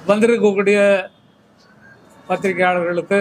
வந்திருக்கக்கூடிய பத்திரிகையாளர்களுக்கு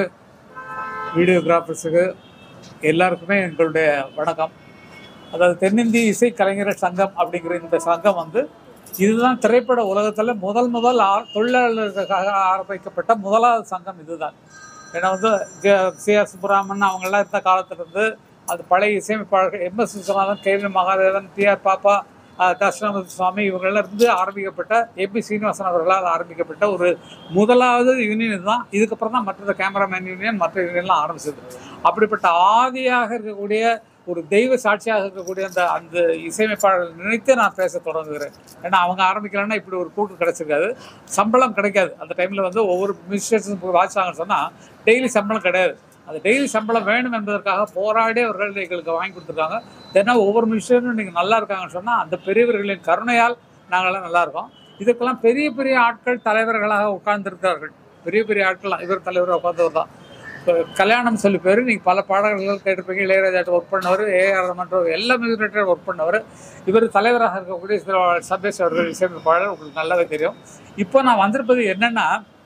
வீடியோகிராஃபர்ஸுக்கு எல்லாருக்குமே எங்களுடைய வணக்கம் அதாவது தென்னிந்திய இசை கலைஞர்கள் சங்கம் அப்படிங்கிற இந்த சங்கம் வந்து இதுதான் திரைப்பட உலகத்தில் முதல் முதல் ஆ தொழிலாளர்களுக்காக ஆரம்பிக்கப்பட்ட முதலாவது சங்கம் இதுதான் ஏன்னா வந்து சி ஆர் சுப்புராமன் அவங்கெல்லாம் இருந்த காலத்திலிருந்து அது பழைய இசையமைப்பாளர்கள் M S Viswanathan K V Mahadevan T R Pappa அஹ், தட்சிணாமூர்த்தி சுவாமி இவங்கெல்லாம் இருந்து ஆரம்பிக்கப்பட்ட ஏபி சீனிவாசன் அவர்களால் ஆரம்பிக்கப்பட்ட ஒரு முதலாவது யூனியன் தான் இதுக்கப்புறம் தான் மற்ற கேமராமேன் யூனியன் மற்ற யூனியன்லாம் ஆரம்பிச்சது அப்படிப்பட்ட ஆதியாக இருக்கக்கூடிய ஒரு தெய்வ சாட்சியாக இருக்கக்கூடிய அந்த அந்த இசையமைப்பாளர்கள் நினைத்து நான் பேச தொடங்குகிறேன் ஏன்னா அவங்க ஆரம்பிக்கலன்னா இப்படி ஒரு கூட்டு கிடைச்சிருக்காது சம்பளம் கிடைக்காது அந்த டைமில் வந்து ஒவ்வொரு மியூசிஷியன்ஸும் வாசிச்சாங்கன்னு சொன்னால் டெய்லி சம்பளம் கிடையாது அந்த டெய்லி சம்பளம் வேணும் என்பதற்காக போராடி அவர்கள் எங்களுக்கு வாங்கி கொடுத்துருக்காங்க தினம் ஒவ்வொரு மியூசிஷியனும் நீங்கள் நல்லா இருக்காங்கன்னு சொன்னால் அந்த பெரியவர்களின் கருணையால் நாங்களாம் நல்லா இருக்கோம் இதுக்கெல்லாம் பெரிய பெரிய ஆட்கள் தலைவர்களாக உட்கார்ந்திருக்கிறார்கள் பெரிய பெரிய ஆட்கள் இவர் தலைவர் உட்கார்ந்தவர் தான் இப்போ கல்யாணம் சொல்லி பேர் நீங்கள் பல பாடல்கள் கேட்டிருப்பீங்க இளையராஜாட்ட ஒர்க் பண்ணவர் ஏஆர் ரமன்றவர் எல்லா மியூசிக் ஒர்க் பண்ணவர் இவர் தலைவராக இருக்கக்கூடிய சில சபேஷ் அவர்கள் இசையமைப்பாளர் உங்களுக்கு நல்லாவே தெரியும் இப்போ நான் வந்திருப்பது என்னன்னா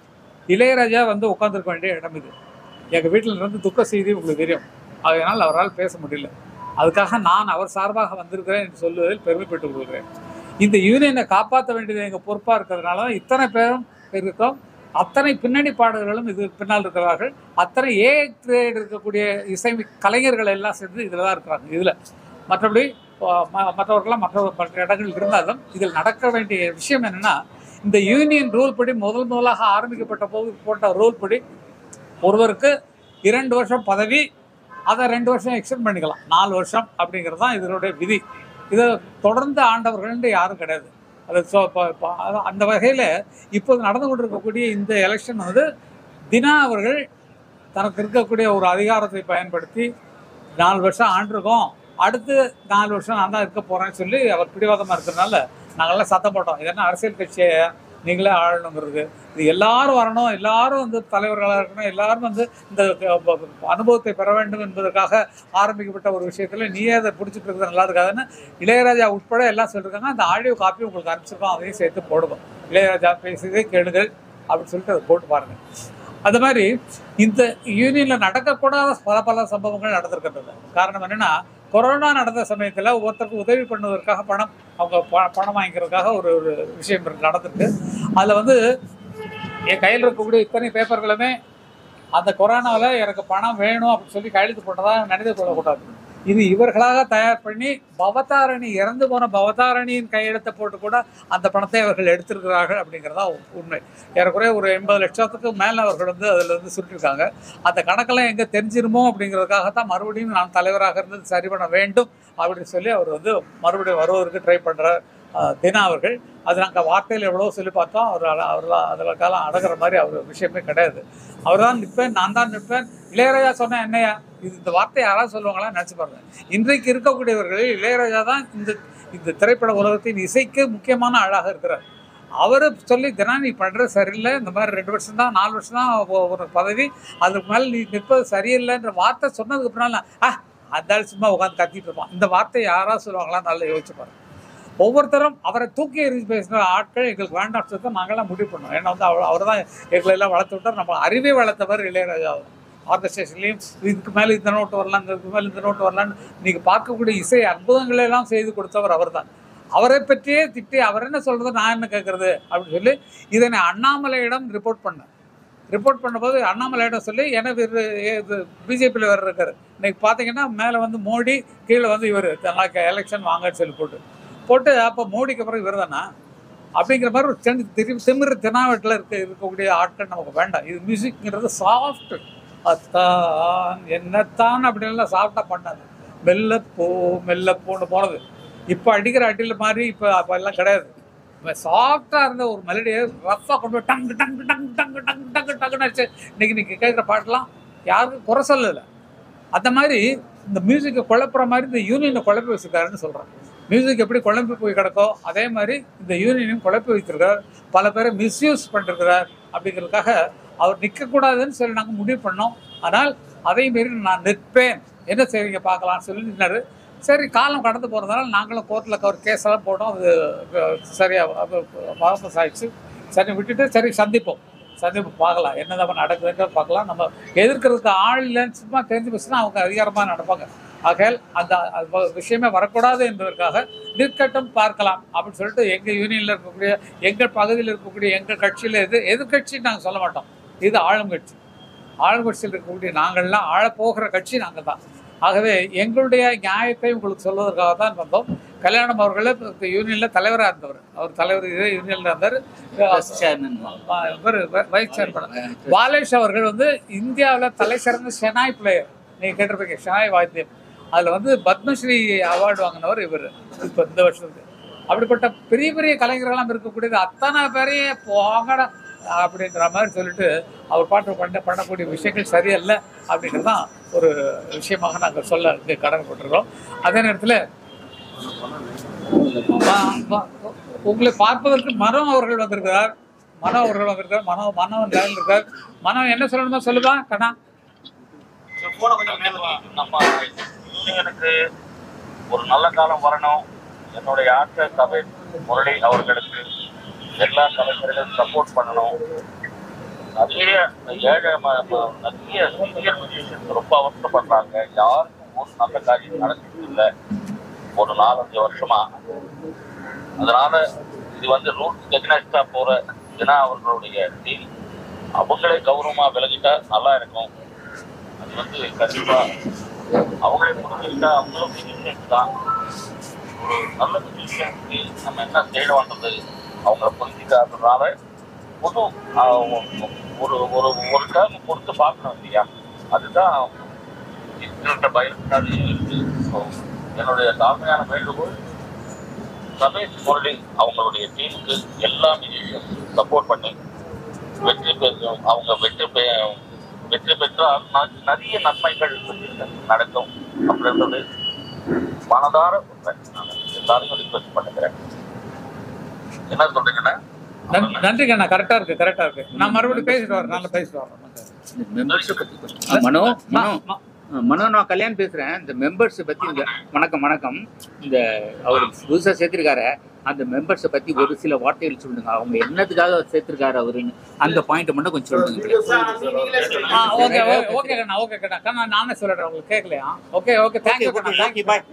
இளையராஜா வந்து உட்காந்துருக்க வேண்டிய இடம் இது எங்கள் வீட்டில் இருந்து துக்க செய்தி உங்களுக்கு தெரியும் அதனால் அவரால் பேச முடியல அதுக்காக நான் அவர் சார்பாக வந்திருக்கிறேன் என்று சொல்லுவதில் பெருமைப்பட்டுக் கொள்கிறேன் இந்த யூனியனை காப்பாற்ற வேண்டியது எங்கள் பொறுப்பாக இருக்கிறதுனால தான் இத்தனை பேரும் இருக்கோம் அத்தனை பின்னணி பாடகர்களும் இது பின்னால் இருக்கிறார்கள் அத்தனை ஏ கிரேட் இருக்கக்கூடிய இசை கலைஞர்கள் எல்லாம் சேர்ந்து இதில் தான் இருக்கிறாங்க இதில் மற்றபடி அஹ், ம- மற்றவர்கள்லாம் மற்ற மற்ற இடங்கள் இருந்தாலும் இதில் நடக்க வேண்டிய விஷயம் என்னன்னா இந்த யூனியன் ரூல் படி முதல் முதலாக ஆரம்பிக்கப்பட்ட போது போட்ட ரூல் படி ஒருவருக்கு இரண்டு வருஷம் பதவி அதை ரெண்டு வருஷம் எக்ஸ்டெண்ட் பண்ணிக்கலாம் நாலு வருஷம் அப்படிங்கிறது தான் இதனுடைய விதி இதை தொடர்ந்து ஆண்டவர்கள்னு யாரும் கிடையாது அது ஸோ இப்போ இப்போ அது- அந்த வகையில் இப்போது நடந்து கொண்டிருக்கக்கூடிய இந்த எலெக்ஷன் வந்து தினா அவர்கள் தனக்கு இருக்கக்கூடிய ஒரு அதிகாரத்தை பயன்படுத்தி நாலு வருஷம் ஆண்டிருக்கோம் அடுத்து நாலு வருஷம் நான் தான் இருக்க போகிறேன்னு சொல்லி அவர் பிடிவாதமாக இருக்கிறதுனால நாங்கள்லாம் சத்தம் போட்டோம் இது என்ன அரசியல் கட்சியை நீங்களே ஆளணுங்கிறது இது எல்லாரும் வரணும் எல்லாரும் வந்து தலைவர்களாக இருக்கணும் எல்லாரும் வந்து இந்த அஹ், அனுபவத்தை பெற வேண்டும் என்பதற்காக ஆரம்பிக்கப்பட்ட ஒரு விஷயத்துல நீயே அதை பிடிச்சிட்டு இருக்கிறது நல்லா இருக்காதுன்னு இளையராஜா உட்பட எல்லாம் சொல்லியிருக்காங்க அந்த ஆடியோ காப்பி உங்களுக்கு அனுப்பிச்சிருக்கோம் அதையும் சேர்த்து போடுவோம் இளையராஜா பேசுகிறதே கேளுங்கள் அப்படின்னு சொல்லிட்டு அதை போட்டு பாருங்க அது மாதிரி இந்த யூனியனில் நடக்கக்கூடாத பல பல சம்பவங்கள் நடந்திருக்கின்றது காரணம் என்னன்னா கொரோனா நடந்த சமயத்தில் ஒருத்தருக்கு உதவி பண்ணுவதற்காக பணம் அவங்க ப- பணம் வாங்கிக்கிறதுக்காக ஒரு ஒரு விஷயம் நடந்திருக்கு அதில் வந்து என் கையில் இருக்கக்கூடிய இத்தனை பேப்பர்களுமே அந்த கொரோனாவில் எனக்கு பணம் வேணும் அப்படின்னு சொல்லி கையெழுத்து போட்டதாக நினைத்து கொள்ளக்கூடாது இது இவர்களாக தயார் பண்ணி பவதாரணி இறந்து போன பவதாரணியின் கையெழுத்தை போட்டு கூட அந்த பணத்தை அவர்கள் எடுத்திருக்கிறார்கள் அப்படிங்கிறதா உண்மை ஏறக்குறைய ஒரு எண்பது லட்சத்துக்கு மேலே அவர்கள் வந்து அதில் வந்து சுட்டிருக்காங்க அந்த கணக்கெல்லாம் எங்கே தெரிஞ்சிருமோ அப்படிங்கிறதுக்காக தான் மறுபடியும் நான் தலைவராக இருந்து சரி பண்ண வேண்டும் அப்படின்னு சொல்லி அவர் வந்து மறுபடியும் வருவதற்கு ட்ரை பண்ணுறார் தினா அவர்கள் அது நாங்கள் வார்த்தையில் எவ்வளோ சொல்லி பார்த்தோம் அவர் அவர் அதில் காலம் அடங்குற மாதிரி அவர் விஷயமே கிடையாது அவர் தான் நிற்பேன் நான் தான் நிற்பேன் இளையராஜா சொன்ன என்னையா இது இந்த வார்த்தை யாராவது சொல்லுவாங்களா நினச்சி பாருங்க இன்றைக்கு இருக்கக்கூடியவர்களில் இளையராஜா தான் இந்த இந்த திரைப்பட உலகத்தின் இசைக்கு முக்கியமான ஆளாக இருக்கிறார் அவர் சொல்லி தினா நீ பண்ணுறது சரியில்லை இந்த மாதிரி ரெண்டு வருஷம் தான் நாலு வருஷம் தான் ஒ- ஒரு பதவி அதுக்கு மேலே நீ நிற்பது சரியில்லைன்ற வார்த்தை சொன்னதுக்கு அப்புறம் ஆ அதால் சும்மா உட்காந்து கத்திட்டு இருப்பான் இந்த வார்த்தை யாராவது சொல்லுவாங்களா நல்லா யோசிச்சு பாருங்க ஒவ்வொருத்தரும் அவரை தூக்கி எறிஞ்சு பேசுகிற ஆட்கள் எங்களுக்கு வேண்டாம் சொல்லி தான் நாங்களாம் முடிவு பண்ணோம் ஏன்னா வந்து அவர் அவர் தான் எங்களை எல்லாம் வளர்த்து விட்டார் நம்ம அறிவை வளர்த்தவர் இளையராஜா ஆர்கஸ்ட்ரேஷன்லேயும் இதுக்கு மேலே இந்த நோட்டு வரலாம் இதுக்கு மேலே இந்த நோட்டு வரலான்னு நீங்கள் பார்க்கக்கூடிய இசை அற்புதங்களை எல்லாம் செய்து கொடுத்தவர் அவர் தான் அவரை பற்றியே திட்டி அவர் என்ன சொல்கிறது நான் என்ன கேட்குறது அப்படின்னு சொல்லி இதை நான் அண்ணாமலையிடம் ரிப்போர்ட் பண்ணேன் ரிப்போர்ட் பண்ணும்போது அண்ணாமலையிடம் சொல்லி எனக்கு இது இது பிஜேபியில் வேறு இருக்காரு இன்னைக்கு பார்த்தீங்கன்னா மேலே வந்து மோடி கீழே வந்து இவர் தனக்கு எலெக்ஷன் வாங்கன்னு சொல்லி போட்டு போட்டு அப்போ மோடிக்கு அப்புறம் இவர் தானா அப்படிங்கிற மாதிரி ஒரு சென் திரு திமிரு தெனாவட்டில் இருக்க இருக்கக்கூடிய ஆட்கள் நமக்கு வேண்டாம் இது மியூசிக்ங்கிறது சாஃப்ட் அத்தான் என்னத்தான் அப்படின்லாம் சாஃப்டாக பண்ணாது மெல்லப்போ மெல்லப்போன்னு போனது இப்போ அடிக்கிற அடியில் மாதிரி இப்போ அப்போ எல்லாம் கிடையாது சாஃப்டாக இருந்த ஒரு மெலடியை ரஃப்பாக கொண்டு போய் டங்கு டங்கு டங்கு டங்கு டங்கு டங்கு டங்குன்னு அடிச்சு இன்னைக்கு நீங்கள் கேட்குற பாட்டெல்லாம் யாருக்கும் குறை சொல்லலை அந்த மாதிரி இந்த மியூசிக்கை குழப்புற மாதிரி இந்த யூனியனை குழப்பி வச்சிருக்காருன்னு சொல்கிறேன் மியூசிக் எப்படி குழம்பி போய் கிடக்கோ அதே மாதிரி இந்த யூனியனையும் குழப்பி வைத்திருக்கார் பல பேரை மிஸ்யூஸ் பண்ணிருக்கிறார் அப்படிங்கிறதுக்காக அவர் நிற்கக்கூடாதுன்னு சொல்லி நாங்கள் முடிவு பண்ணோம் ஆனால் அதை மீறி நான் நிற்பேன் என்ன செய்வீங்க பார்க்கலாம்னு சொல்லி நின்னாரு சரி காலம் கடந்து போகிறதுனால நாங்களும் கோர்ட்டில் ஒரு கேஸெல்லாம் போட்டோம் அது அஹ், சரியா அது வாபஸ் ஆயிடுச்சு சரி விட்டுட்டு சரி சந்திப்போம் சந்திப்பு பார்க்கலாம் என்னதான் நடக்குதுன்னு பார்க்கலாம் நம்ம எதிர்க்கிறதுக்கு ஆள் இல்லைன்னு சும்மா தெரிஞ்சு போச்சுன்னா அவங்க அதிகாரமாக நடப்பாங்க ஆகையால் அந்த அது விஷயமே வரக்கூடாது என்பதற்காக நிற்கட்டும் பார்க்கலாம் அப்படின்னு சொல்லிட்டு எங்கள் யூனியனில் இருக்கக்கூடிய எங்கள் பகுதியில் இருக்கக்கூடிய எங்கள் கட்சியில் எது எதிர்கட்சின்னு நாங்கள் சொல்ல மாட்டோம் இது ஆளும் கட்சி ஆளும் கட்சியில் இருக்கக்கூடிய நாங்கள்லாம் ஆழப்போகிற கட்சி நாங்கள் தான் ஆகவே எங்களுடைய நியாயத்தை உங்களுக்கு சொல்வதற்காக தான் வந்தோம் கல்யாணம் அவர்கள் யூனியனில் தலைவராக இருந்தவர் அவர் தலைவர் இதே யூனியனில் இருந்தார் சேர்மன் இவர் வைஸ் சேர்மன் பாலேஷ் அவர்கள் வந்து இந்தியாவில் தலை சிறந்த ஷெனாய் பிளேயர் நீங்கள் கேட்டிருப்பீங்க ஷெனாய் வாத்தியம் அதில் வந்து பத்மஸ்ரீ அவார்டு வாங்கினவர் இவர் இப்போ இந்த வருஷத்துக்கு அப்படிப்பட்ட பெரிய பெரிய கலைஞர்கள்லாம் இருக்கக்கூடியது அத்தனை பேரையும் போங்கடா அப்படின்ற மாதிரி சொல்லிட்டு அவர் பாட்டு பண்ண பண்ணக்கூடிய விஷயங்கள் சரியல்ல அப்படிங்கிறது தான் ஒரு விஷயமாக நாங்கள் சொல்ல இங்கே கடமைப்பட்டிருக்கோம் அதே நேரத்தில் வா- வா- உங்களை பார்ப்பதற்கு மனம் அவர்கள் வந்திருக்கிறார் மனோ அவர்கள் வந்திருக்கார் மனோ மனோன் லைன் இருக்கார் மனோ என்ன சொல்லணுமோ சொல்லுவா கண்ணா நம்ம யூனியனுக்கு ஒரு நல்ல காலம் வரணும் என்னுடைய ஆட்சி சபை முரளி அவர்களுக்கு எல்லா கலைஞர்களும் சப்போர்ட் பண்ணணும் நிறைய ஏழை ம- ம- நிறைய சீனியர் மியூசிஷியன்ஸ் ரொம்ப அவசரப்படுறாங்க யாருக்கும் ஒரு நல்ல காரியம் நடந்துட்டு இல்லை ஒரு நாலஞ்சு வருஷமா அதனால இது வந்து ரூல்ஸ் எக்னஸ்டா போற தினா அவர்களுடைய டீம் அவங்களே கௌரவமா விலகிட்டா நல்லா இருக்கும் அது வந்து கண்டிப்பா அவங்களே புரிஞ்சுக்கிட்டா அவங்களும் மியூசிஷியன்ஸ் தான் ஒரு நல்ல மியூசிஷியன்ஸ்க்கு நம்ம என்ன செய்யணுன்றது அவங்க புரிஞ்சுக்காததுனால புது ஆஹ், ஒரு ஒரு ஒரு டேர்ம் பொறுத்து பார்க்கணும் இல்லையா அதுதான் இருக்கிற பயத்தாலையும் இருக்கு So, என்னுடைய தாழ்மையான வேண்டுகோள் ரமேஷ் முரளி அவங்களுடைய டீமுக்கு எல்லா மியூசிஷியன்ஸ் சப்போர்ட் பண்ணி வெற்றி பெற்று அவங்க வெற்றி பெ வெற்றி பெற்றால் ந- நிறைய நன்மைகள் நடக்கும் அப்படின்றது மனதார உண்மை. நான் எல்லாரையும் ரிக்வெஸ்ட் பண்ணுகிறேன் என்ன சொல்றீங்கன்னா நன்- நன்றி கண்ணா கரெக்டாக இருக்கு கரெக்டாக இருக்கு நான் மறுபடியும் பேசிட்டு வரேன் நல்லா பேசிட்டு வரேன் மெம்பர்ஷிப் பத்தி கொஞ்சம். ஆ, மனோ மனோ ம- ஆ, மனோ நான் கல்யாண் பேசுறேன் இந்த மெம்பர்ஸ் பத்தி இந்த வணக்கம் வணக்கம் இந்த அவர் புதுசா சேர்த்திருக்காரு அந்த மெம்பர்ஸை பத்தி ஒரு சில வார்த்தைகள் சொல்லுங்க அவங்க என்னத்துக்காக சேர்த்திருக்காரு அவருன்னு அந்த பாயிண்ட் மட்டும் கொஞ்சம் சொல்லுங்க ஆ ஓகே ஓகே கண்ணா ஓகே கண்ணா கண்ணா நானே சொல்லிடுறேன் உங்களுக்கு கேட்கலையா ஓகே ஓகே தேங்க்யூ கண்ணா தேங்க்யூ பாய்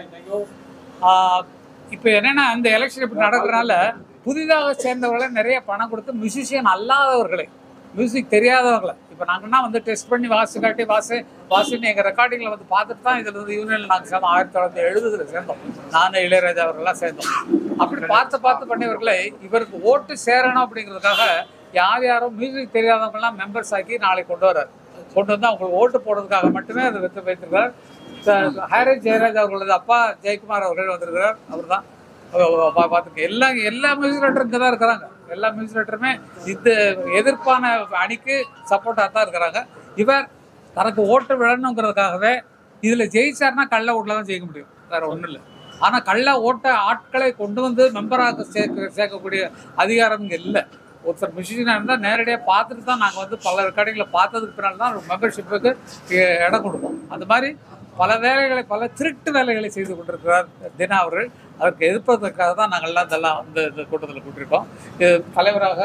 இப்போ என்னன்னா இந்த எலெக்ஷன் இப்படி நடக்கிறனால புதிதாக சேர்ந்தவர்களை நிறைய பணம் கொடுத்து மியூசிஷியன் அல்லாதவர்களை மியூசிக் தெரியாதவர்களை இப்போ நாங்கன்னா வந்து டெஸ்ட் பண்ணி வாசி காட்டி வாசி வாசின்னு எங்கள் ரெக்கார்டிங்கில் வந்து பார்த்துட்டு தான் இதில் வந்து யூனியனில் நாங்கள் சேர்ந்தோம் ஆயிரத்தி தொள்ளாயிரத்தி எழுபதுல சேர்ந்தோம் நானும் இளையராஜா அவர்கள்லாம் சேர்ந்தோம் அப்படி பார்த்து பார்த்து பண்ணியவர்களை இவருக்கு ஓட்டு சேரணும் அப்படிங்கிறதுக்காக யார் யாரும் மியூசிக் தெரியாதவங்கலாம் மெம்பர்ஸ் ஆக்கி நாளைக்கு கொண்டு வரார் கொண்டு வந்து அவங்களுக்கு ஓட்டு போடுறதுக்காக மட்டுமே அதை வைத்து வைத்திருக்கிறார் ஹாரிஸ் ஜெயராஜ் அவர்களது அப்பா ஜெயக்குமார் அவர்கள் வந்திருக்கிறார் அவர் தான் பார்த்துருக்கேன் எல்லா எல்லா மியூசிக் ரைட்டரும் இங்கே தான் இருக்கிறாங்க எல்லா மியூசிக் ரைட்டருமே இந்த எதிர்ப்பான அணிக்கு சப்போர்ட்டாக தான் இருக்கிறாங்க இவர் தனக்கு ஓட்டு விழணுங்கிறதுக்காகவே இதில் ஜெயிச்சார்னா கள்ள ஓட்டில் தான் ஜெயிக்க முடியும் வேற ஒன்றும் இல்லை ஆனால் கள்ள ஓட்ட ஆட்களை கொண்டு வந்து மெம்பராக சேர்க்க சேர்க்கக்கூடிய அதிகாரம் இங்கே இல்லை ஒருத்தர் மிஷினாக இருந்தால் நேரடியாக பார்த்துட்டு தான் நாங்கள் வந்து பல ரெக்கார்டிங்கில் பார்த்ததுக்கு பின்னால் தான் மெம்பர்ஷிப்புக்கு இடம் கொடுப்போம் அந்த மாதிரி பல வேலைகளை பல திருட்டு வேலைகளை செய்து கொண்டிருக்கிறார் தினா அவர்கள் அதற்கு எதிர்ப்பதற்காக தான் நாங்கள் எல்லாம் இதெல்லாம் இந்த இந்த கூட்டத்தில் கூட்டியிருக்கோம் இது தலைவராக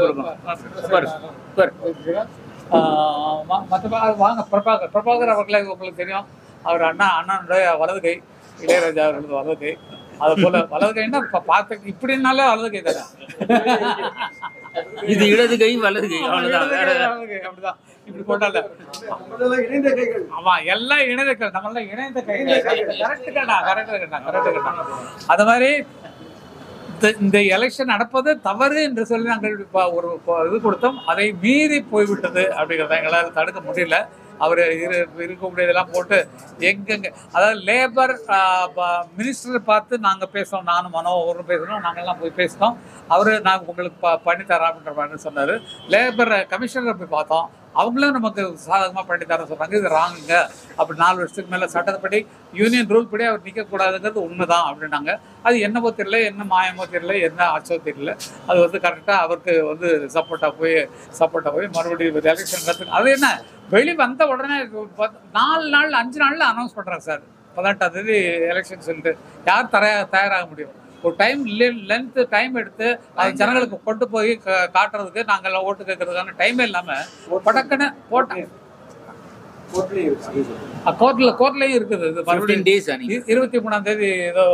ஆஹ் ம- மற்ற பா- வாங்க பிரபாகர் பிரபாகர் அவர்களை உங்களுக்கு தெரியும் அவர் அண்ணா அண்ணனுடைய வலது கை இளையராஜா அவர்களது வலது கை அது போல வலது கைன்னா இப்ப பார்த்து இப்படின்னாலே வலது கை தானே இது இடது கை வலது கை அவ்வளவுதான் இடது வேற கை, வலது கை, அப்படிதான் இப்படி போட்டால இணைந்த கைகள் ஆமா எல்லாம் இணைந்த கை நம்ம எல்லாம் இணைந்த கை கரெக்ட் கண்ணா கரெக்ட் கண்ணா கரெக்ட் கண்ணா அது மாதிரி இந்த- இந்த எலெக்ஷன் நடப்பது தவறு என்று சொல்லி நாங்கள் இப்ப ஒரு இப்ப இது கொடுத்தோம் அதை மீறி போய்விட்டது அப்படிங்கிறத எங்களால் தடுக்க முடியல அவர் இரு இருக்கக்கூடியதெல்லாம் போட்டு எங்கெங்க அதாவது லேபர் மினிஸ்டர் பார்த்து நாங்கள் பேசணும் நானும் மனோ அவரும் பேசணும் நாங்கள்லாம் போய் பேசினோம் அவர் நாங்கள் உங்களுக்கு ப பண்ணித்தரோம் அப்படின்ற மாதிரி சொன்னார் லேபர் கமிஷனர் போய் பார்த்தோம் அவங்களும் நமக்கு சாதகமாக பண்ணித்தரேன் சொன்னாங்க இது ராங்குங்க அப்படி நாலு வருஷத்துக்கு மேலே சட்டப்படி யூனியன் ரூல் படி அவர் நிற்கக்கூடாதுங்கிறது உண்மைதான் அப்படின்னாங்க அது என்னவோ தெரியல என்ன மாயமோ தெரியல என்ன ஆச்சோ தெரியல அது வந்து கரெக்டாக அவருக்கு வந்து சப்போர்ட்டாக போய் சப்போர்ட்டாக போய் மறுபடியும் எலெக்ஷன் கற்றுக்கு அது என்ன வெளி வந்த உடனே பத்- நாலு நாள் அஞ்சு நாளில் அனௌன்ஸ் பண்ணுறாங்க சார் பதினெட்டாம் தேதி எலெக்ஷன் சொல்லிட்டு யார் தயார் தயாராக முடியும் ஒரு டைம் லென்த் டைம் எடுத்து அது ஜனங்களுக்கு கொண்டு போய் கா- காட்டுறதுக்கு நாங்கள் ஓட்டு கேட்கறதுக்கான டைமே இல்லாம படக்குன்னு போட்டேன் கோர்ட்லயும் இருக்கு கோர்ட்ல கோர்ட்லயும் இருக்குது இது ஃபிஃப்டீன் மறுபடியும் டேஸ் அன்னைக்கு இ- இருபத்தி மூணாம் தேதி ஏதோ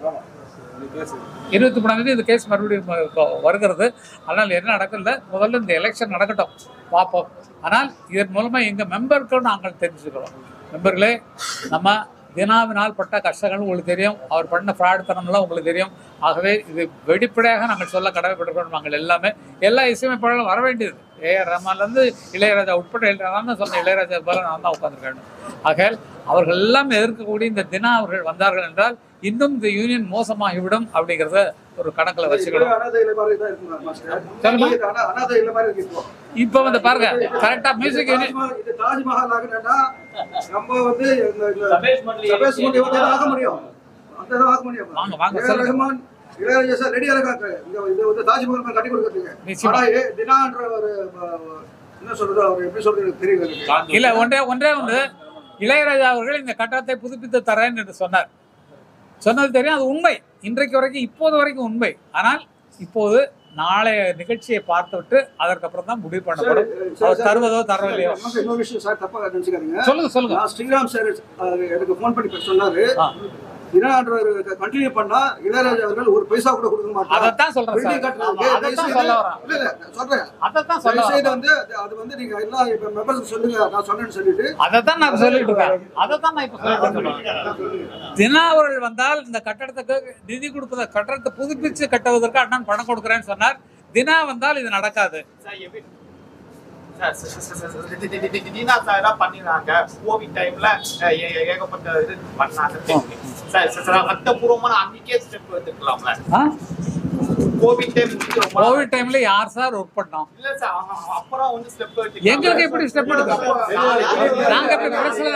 இருபத்தி மூணாம் தேதி இந்த கேஸ் மறுபடியும் ம- இப்போ வருகிறது அதனால் என்ன நடக்கல முதல்ல இந்த எலெக்ஷன் நடக்கட்டும் பார்ப்போம் ஆனால் இதன் மூலமா எங்க மெம்பருக்கு நாங்கள் தெரிஞ்சுக்கிறோம் மெம்பர்களே நம்ம தினாவினால் பட்ட கஷ்டங்கள் உங்களுக்கு தெரியும் அவர் பண்ண ஃப்ராடுத்தனம்லாம் உங்களுக்கு தெரியும் ஆகவே இது வெளிப்படையாக நாங்கள் சொல்ல கடமைப்பட்டிருக்கிறோம் நாங்கள் எல்லாமே எல்லா இசையமைப்பாளர்களும் வர வேண்டியது ஏஆர் ரஹ்மான்லேருந்து இளையராஜா உட்பட நான் தான் சொன்னேன் இளையராஜா போல நான் தான் உட்காந்துருக்கேன் ஆகையால் அவர்கள் எல்லாம் எதிர்க்கக்கூடிய இந்த தினா அவர்கள் வந்தார்கள் என்றால் இன்னும் இந்த யூனியன் மோசமாகிவிடும் அப்படிங்கிறத ஒரு கணக்கில் வச்சுக்கணும் அனாதை இல்ல மாதிரி தான் இருக்கு மாஸ்டர் சொல்லுமா? இது அனா- அனாதை இல்ல மாதிரி இருக்கு இப்போ. இப்போ வந்து பாருங்க கரெக்டா மியூசிக் யூனியன் தாஜ்மஹால் இது தாஜ்மஹால் ஆகணும்னா நம்ம வந்து இந்த- இந்த சபேஷ் மண்டி வந்து ஆக முடியும் அந்த இதை ஆக முடியும் வாங்க, வாங்க, ஏ. சொல்லுங்க. ரஹ்மான் இளையராஜா சார் ரெடியா இருக்காங்க இங்க இது வந்து தாஜ்மஹால் மாதிரி கட்டி கொடுக்கறதுக்கு நிச்சயமா. ஆனா ஏ- தினான்ற ஒரு அஹ், என்ன சொல்றது அவர் எப்படி சொல்றது எனக்கு தெரியல எனக்கு. இல்ல ஒன்றே ஒன்றே ஒன்று இளையராஜா அவர்கள் இந்த கட்டடத்தை புதுப்பித்து தரேன் என்று சொன்னார் சொன்னது தெரியும் அது உண்மை இன்றைக்கு வரைக்கும் இப்போது வரைக்கும் உண்மை ஆனால் இப்போது நாளைய நிகழ்ச்சியை பார்த்துவிட்டு அதற்கப்புறம் தான் முடிவு பண்ணப்படும் சார், அவர் சார், தருவதோ தரவில்லையோ மாஸ்டர், இன்னொரு விஷயம் சார் தப்பா நினைச்சுக்காதீங்க சொல்லுங்க சொல்லுங்க நான் ஸ்ரீராம் சார் அஹ், எனக்கு ஃபோன் பண்ணி பேச சொன்னாரு ஆ. தினான்றவர் கண்டினியூ பண்ணா இளையராஜா அவர்கள் ஒரு பைசா கூட கொடுக்க மாட்டாங்க அதைத்தான் சொல்றேன் பில்டிங் சார் கட்டுறதுக்கு ஆமா, தயவு அதைத்தான் செய்து- சொல்ல வரேன் இல்ல இல்ல நான் சொல்றேன் அதைத்தான் சொல்ல தயவு செய்து வரேன் வந்து அது- அது வந்து நீங்க எல்லாம் இப்ப மெம்பர்ஸ் சொல்லுங்க நான் சொன்னேன்னு சொல்லிட்டு அதைத்தான் நான் சொல்லிட்டு இருக்கேன் அதைத்தான் நான் இப்ப சொல்லிட்டு இருக்கேன் தினா அவர்கள் வந்தால் இந்த கட்டடத்துக்கு நிதி கொடுப்பத கட்டடத்தை புதுப்பிச்சு கட்டுவதற்கு அண்ணன் பணம் கொடுக்குறேன்னு சொன்னார் தினா வந்தால் இது நடக்காது சார் எப்படி sir sir, sir, sir, sir, தி- தி- தி- தி- தினா சார் தான் பண்ணினாங்க கோவிட் டைம்ல அஹ், ஏ- ஏ- ஏகப்பட்ட இது பண்ணாங்க சார் சார், சார் சட்டப்பூர்வமான அன்னைக்கே ஸ்டெப் எடுத்துக்கலாம்ல ஆ? கோவிட் டைம் முடிஞ்சு ரொம்ப நாள் கோவிட் டைம்ல யார் சார் ஒர்க் பண்ணோம் இல்ல சார் அ- அ- அப்புறம் வந்து ஸ்டெப் எடுத்து எங்களுக்கு எப்படி ஸ்டெப் எடுக்கும் நாங்க எப்படி பிரச்சனை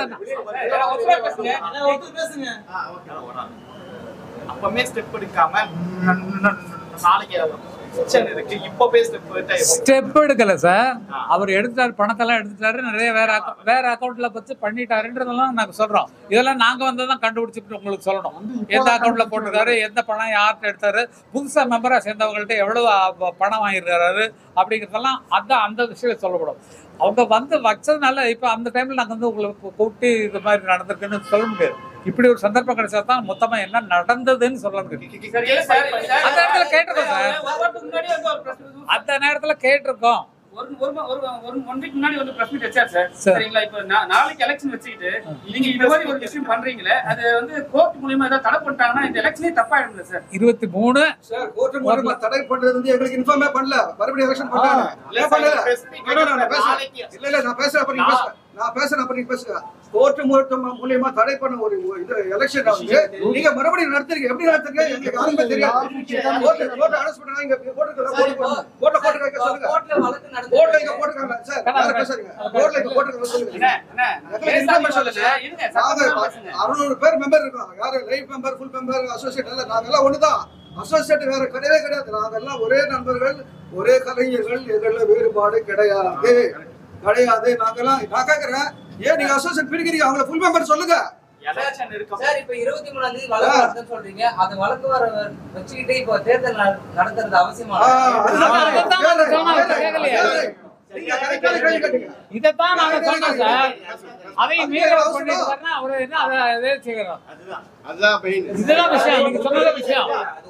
அப்பமே ஸ்டெப் எடுக்காம ந- ந- ந- நாளைக்கு கிச்சன் இருக்கு இப்பவே ஸ்டெப் எடுத்தா எப்படி? ஸ்டெப் எடுக்கல சார் அவர் எடுத்தாரு பணத்தெல்லாம் எடுத்துட்டாரு நிறைய வேற account- வேற அக்கௌண்ட்ல வச்சு பண்ணிட்டாருன்றதெல்லாம் நாங்க சொல்றோம் இதெல்லாம் நாங்க வந்து தான் கண்டுபிடிச்சிட்டு உங்களுக்கு சொல்லணும் எந்த அக்கௌண்ட்ல போட்டிருக்காரு எந்த பணம் யார்கிட்ட எடுத்தாரு புதுசா மெம்பரா சேர்ந்தவங்கள்ட்ட எவ்வளவு அ- பணம் வாங்கியிருக்காரு அப்படிங்கிறதெல்லாம் அதான் அந்த விஷயம் சொல்லப்படும் அவங்க வந்து வச்சதுனால இப்ப அந்த டைம்ல நாங்க வந்து உங்களை கூ- கூப்பிட்டு இது மாதிரி நடந்திருக்குன்னு சொல்ல முடியாது இப்படி ஒரு சந்தர்ப்பம் கிடைச்சா தான் மொத்தமா என்ன நடந்ததுன்னு சொல்ல முடியும் சார், இல்ல சார், இல்ல சார். அந்த இடத்துல கேட்டிருக்கோம் சார். ஒரு வாரத்துக்கு முன்னாடி வந்து ஒரு press meet அந்த நேரத்துல கேட்டிருக்கோம் ஒரு ஒரு மா- ஒரு ஒரு ஒன் வீக் முன்னாடி வந்து பிரஸ் மீட் வச்சார் சார் சார். சரிங்களா இப்போ நா- நாளைக்கு எலெக்ஷன் வச்சுக்கிட்டு நீங்க இந்த மாதிரி ஒரு விஷயம் பண்றீங்களே அது வந்து கோர்ட் மூலியமா ஏதாவது தடை பண்ணிட்டாங்கன்னா இந்த எலெக்ஷனே தப்பாயிடும்ல சார் இருபத்தி மூணு சார் கோர்ட் மூலமா தடை பண்றது வந்து எங்களுக்கு இன்ஃபார்மே பண்ணல மறுபடியும் எலெக்ஷன் பண்றாங்க ஏன் பண்ணல specific இல்ல, இல்ல, நான் பேசுறேன். நாளைக்கு. இல்ல இல்ல நான் பேசுறேன் அப்ப நீங்க நான்- பேசுங்க நான் பேசுறேன் அப்ப நீங்க பேசுங்க கோர்ட் மூலமா மூலியமா தடை பண்ண ஒரு ஒரு இது எலெக்ஷன் வந்து நீங்க மறுபடியும் நடத்துறீங்க எப்படி நடத்துறீங்க எங்களுக்கு யாருமே தெரியாது கோர்ட் கோர்ட் அரெஸ்ட் பண்ணா இங்க கோர்ட்டுக்கு கோர்ட்ல போட்டு வைக்க சொல்லுங்க கோர்ட்ல இங்க போட்டுருக்காங்க சார் யாரும் பேசுறீங்க கோர்ட்ல இங்க போட்டுருக்காங்க சொல்லுங்க என்ன என்ன எங்களுக்கு பேசாம information இல்ல சார். இருங்க நாங்க சத்தமா பேசுங்க அறுநூறு பேர் மெம்பர் இருக்கோம் யாரு life member full member associate எல்லாம் நாங்க எல்லாம் ஒண்ணுதான் அசோசியேட் வேற கிடையவே கிடையாது நாங்க எல்லாம் ஒரே நண்பர்கள் ஒரே கலைஞர்கள் எங்கள்ல வேறுபாடு கிடையாது கிடையாது நாங்கெல்லாம் நான் கேக்குறேன் ஏன் நீங்க அசோசியேட் பிரிக்கிறீங்க அவங்கள ஃபுல் மெம்பர் சொல்லுங்க எலெக்ஷன் இருக்க சார் இப்ப இருபத்தி மூணாம் தேதி வழக்கு வருதுன்னு சொல்றீங்க அது வழக்கு வர வச்சுக்கிட்டு இப்போ தேர்தல் நட- நடத்துறது அவசியமா ஆ, அதுதான் அதுதான் கேளு, சொன்னோம், கேளு, கேட்கலையா? கேளு. நீங்க கரெக்டா கேள்வி கேட்டீங்க இதைத்தான் நாங்க சொன்னோம் சார் அதையும் மீறி அவர் பண்ணிட்டு அவரு என்ன அதை இதே செய்யறோம் இதுதான் விஷயம் நீங்க சொன்னது விஷயம்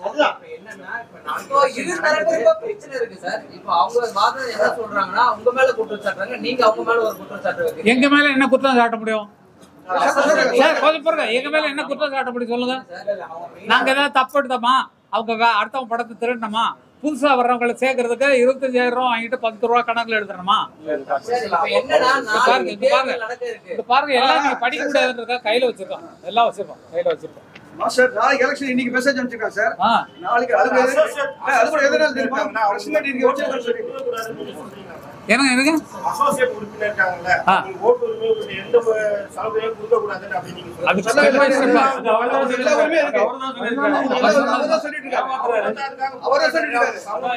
இப்போ இரு தரப்புக்கும் பிரச்சனை இருக்கு சார் இப்போ அவங்க வாதம் என்ன சொல்றாங்கன்னா உங்க மேல குற்றம் சாட்டுறாங்க நீங்க அவங்க மேல ஒரு குற்றம் சாட்டு வைக்கிறீங்க எங்க மேல என்ன குற்றம் சாட்ட முடியும் சொல்லுங்க. சார் கொஞ்சம் பாருங்க எங்க மேல என்ன குற்றம் சாட்ட முடியும் சொல்லுங்க நாங்க ஏதாவது தப்பு எடுத்தோமா அவங்க வே- அடுத்தவங்க படத்தை திருடணுமா புதுசா வர்றவங்களை சேர்க்கறதுக்கு இருபத்தஞ்சாயிரம் ரூபாய் வாங்கிட்டு பத்து ரூபா கணக்குல எடுத்துடணுமா சார் இப்போ என்னன்னா இங்க பாருங்க, நாளைக்கு இங்க பாருங்க. தேர்தல் நடக்க இருக்கு இது பாருங்க எல்லாம் நீங்க படிக்க முடியாதுன்றதா கையில வச்சிருக்கோம் எல்லாம் வச்சிருக்கோம் கையில வச்சிருக்கோம் மாஸ்டர் நாளைக்கு எலெக்ஷன் இன்னைக்கு மெசேஜ் அனுப்பிச்சிருக்காங்க சார் ஆ நாளைக்கு அதுக்கு இல்ல, அது கூட எதனால தெரியுமா பிரஸ் மீட் இங்க வச்சிருக்காங்க சொல்லிட்டு என்னங்க எனக்கு அசோசியேட் உறுப்பினர் இருக்காங்கல்ல ஆ. அவங்களுக்கு ஓட்டு உரிமை உங்களுக்கு எந்த ஒரு சலுகையும் கொடுக்க கூடாதுன்னு அப்படி நீங்க சொல்லுங்க. அது step by step ஆ. எல்லா உரிமையும் இருக்கு. அவங்க எல்லாம் அவர்தான் சொல்லிட்டு இருக்காங்க. அவரே சொல்லிட்டு இருக்காரு.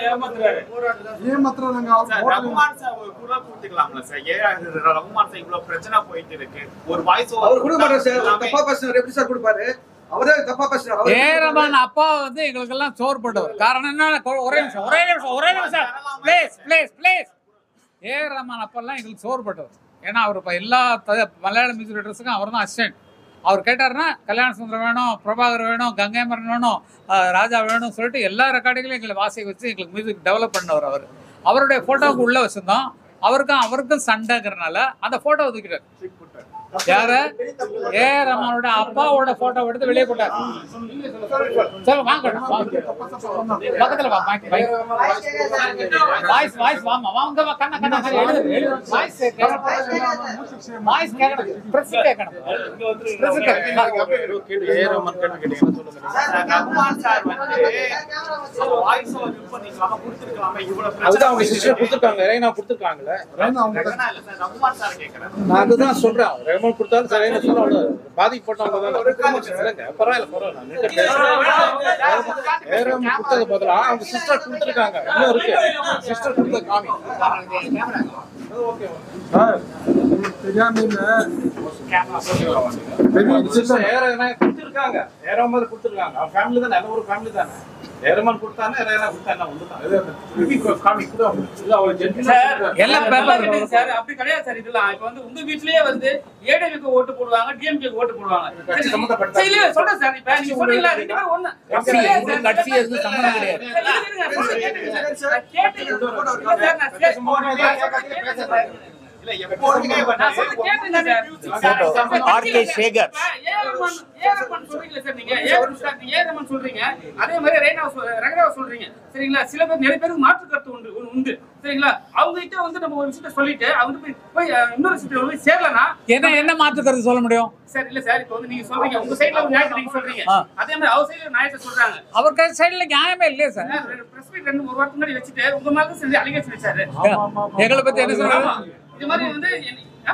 சார் ரகுமான் சார் ஒரு குரல் கொடுத்துக்கலாம்ல சார் ஏன் ரகுமான் சார் இவ்வளவு பிரச்சனை போயிட்டு இருக்கு ஒரு வாய்ஸ் அவர் கொடுக்க மாட்டாரு சார் தப்பா பேசுறவர் எப்படி சார் கொடுப்பாரு அவரே தப்பா பேசுறாரு அவரே ஏரமான அப்பா வந்து எங்களுக்கெல்லாம் சோறு போட்டவர் காரணம் என்ன கொ- ஒரே நிமிஷம் ஒரே நிமிஷம் ஒரே நிமிஷம் please please please A Rahman அப்பெல்லாம் எங்களுக்கு சோறு போட்டவர் ஏன்னா அவர் இப்போ எல்லா த- மலையாள மியூசிக் டேரக்டர்ஸுக்கும் அவர் தான் அசிஸ்டன்ட் அவர் கேட்டாருன்னா கல்யாண சுந்தரம் வேணும் பிரபாகர் வேணும் கங்கைமரன் வேணும் அஹ், ராஜா வேணும் சொல்லிட்டு எல்லா ரெக்கார்டிங்களையும் எங்களை வாசிக்க வச்சு எங்களுக்கு மியூசிக் டெவலப் பண்ணவர் அவர் அவருடைய ஃபோட்டோவுக்கு உள்ள வச்சிருந்தோம் அவருக்கும் அவருக்கும் சண்டைங்கிறனால அந்த ஃபோட்டோ ஒதுக்கிட்டார் யாரு ஏ ரஹ்மானோட அப்பாவோட போட்டோ எடுத்து வெளியே போட்டார் சரி வாங்க வாங்க. பக்கத்துல வா மைக் மைக் வாய்ஸ் வாய்ஸ் வாமா வாங்க வா கண்ண கண்ண கண்ண எழுது எழுது வாய்ஸ் கேட்கணும் வாய்ஸ் கேட்கணும் பிரஸ் கேட்கணும் பிரஸ் ரகுமான் சார் வந்து வாய்ஸ் ஓவர் யூஸ் பண்ணிக்கலாமா கொடுத்துருக்கலாமா இவ்வளவு அதுதான் அவங்க பிரச்சனை சிஸ்டர் கொடுத்துருக்காங்க ரேனா கொடுத்துருக்காங்கல்ல ரகுமான் இல்ல சார் ரகுமான் சார் கேட்கறேன் நான் அதுதான் சொல்றேன் ரேமன் கொடுத்தாலும் சரியான சொல்ல அவ்வளோ பாதிக்கப்பட்டவங்க தானே இல்லைங்க பரவாயில்ல பரவாயில்ல நான் நின்னுட்டு பேசுறேன். ரேமன் கொடுத்தது பதிலா அவங்க சிஸ்டர் கொடுத்துருக்காங்க இன்னும் இருக்கு சிஸ்டர் கொடுத்த காமி சிஸ்டர் ஏறனா கொடுத்துருக்காங்க ஏறாம மாதிரி கொடுத்துருக்காங்க அவன் ஃபேமிலி தானே எல்லா ஒரு ஃபேமிலி தானே ஏறமான் கொடுத்தானே ஏறனா கொடுத்தானே ஒன்று தான் இது காமி கூட இது அவளை சார், ஜென்டிலா எல்லாம் நல்லா paper கேட்டுங்க சார் அப்படி கிடையாது சார் இதெல்லாம் இப்ப வந்து உங்க வீட்லயே வந்து ஏடிஎம்கே ஓட்டு போடுவாங்க டிஎம்கே ஓட்டு போடுவாங்க கட்சி சம்மந்தப்பட்ட- சரி, இல்ல, சொல்றேன் சார் இப்ப நீங்க சொன்னீங்களா ரெண்டு பேரும் ஒண்ணு கட்சி இல்ல, எந்த சார், கட்சி எதுவும் சம்மந்தம் கிடையாது. சரி, இருங்க, இருங்க, சொல்றேன், கேட்டுங்க சார். நான் கேட்டுங்க. இல்ல சார், நான் சே- கேட்டுங்க சார். இல்ல எப்போதுமே நான் சொல்றது கேட்டுங்க சார். ஆர்கே சேகர் இப்ப ஏரமன் ஏரமன் சொல்றீங்களா சார் நீங்க ஏரமன் சார் நீங்க ஏரமன் சொல்றீங்க அதே மாதிரி ரேனா ரகராவ சொல்றீங்க சரிங்களா சில பேர் நிறைய பேருக்கு மாற்று கருத்து உண்டு உண்டு- உண்டு சரிங்களா அவங்க கிட்ட வந்து நம்ம ஒரு விஷயத்த சொல்லிட்டு அவங்க போய் போய் அஹ், இன்னொரு விஷயத்த போய் சேரலனா என்ன என்ன மாற்றுக்கிறது சொல்ல முடியும் சார் இல்ல சார் இப்போ வந்து நீங்க சொல்றீங்க உங்க சைடுல ஒரு நியாயத்தை நீங்க சொல்றீங்க ஆ. அதே மாதிரி அவர் சைடுல நியாயத்தை சொல்றாங்க அவர் சைடுல நியாயமே இல்லையே சார் பிரஸ் மீட் ரெண்டு ஒரு வாரத்துக்கு முன்னாடி வச்சுட்டு உங்க மேல சேர்ந்து அலிகேஷன் வச்சாரு எங்களை பத்தி என்ன ஆமா. சொல்றாங்க இது மாதிரி வந்து என்ன- ஆ?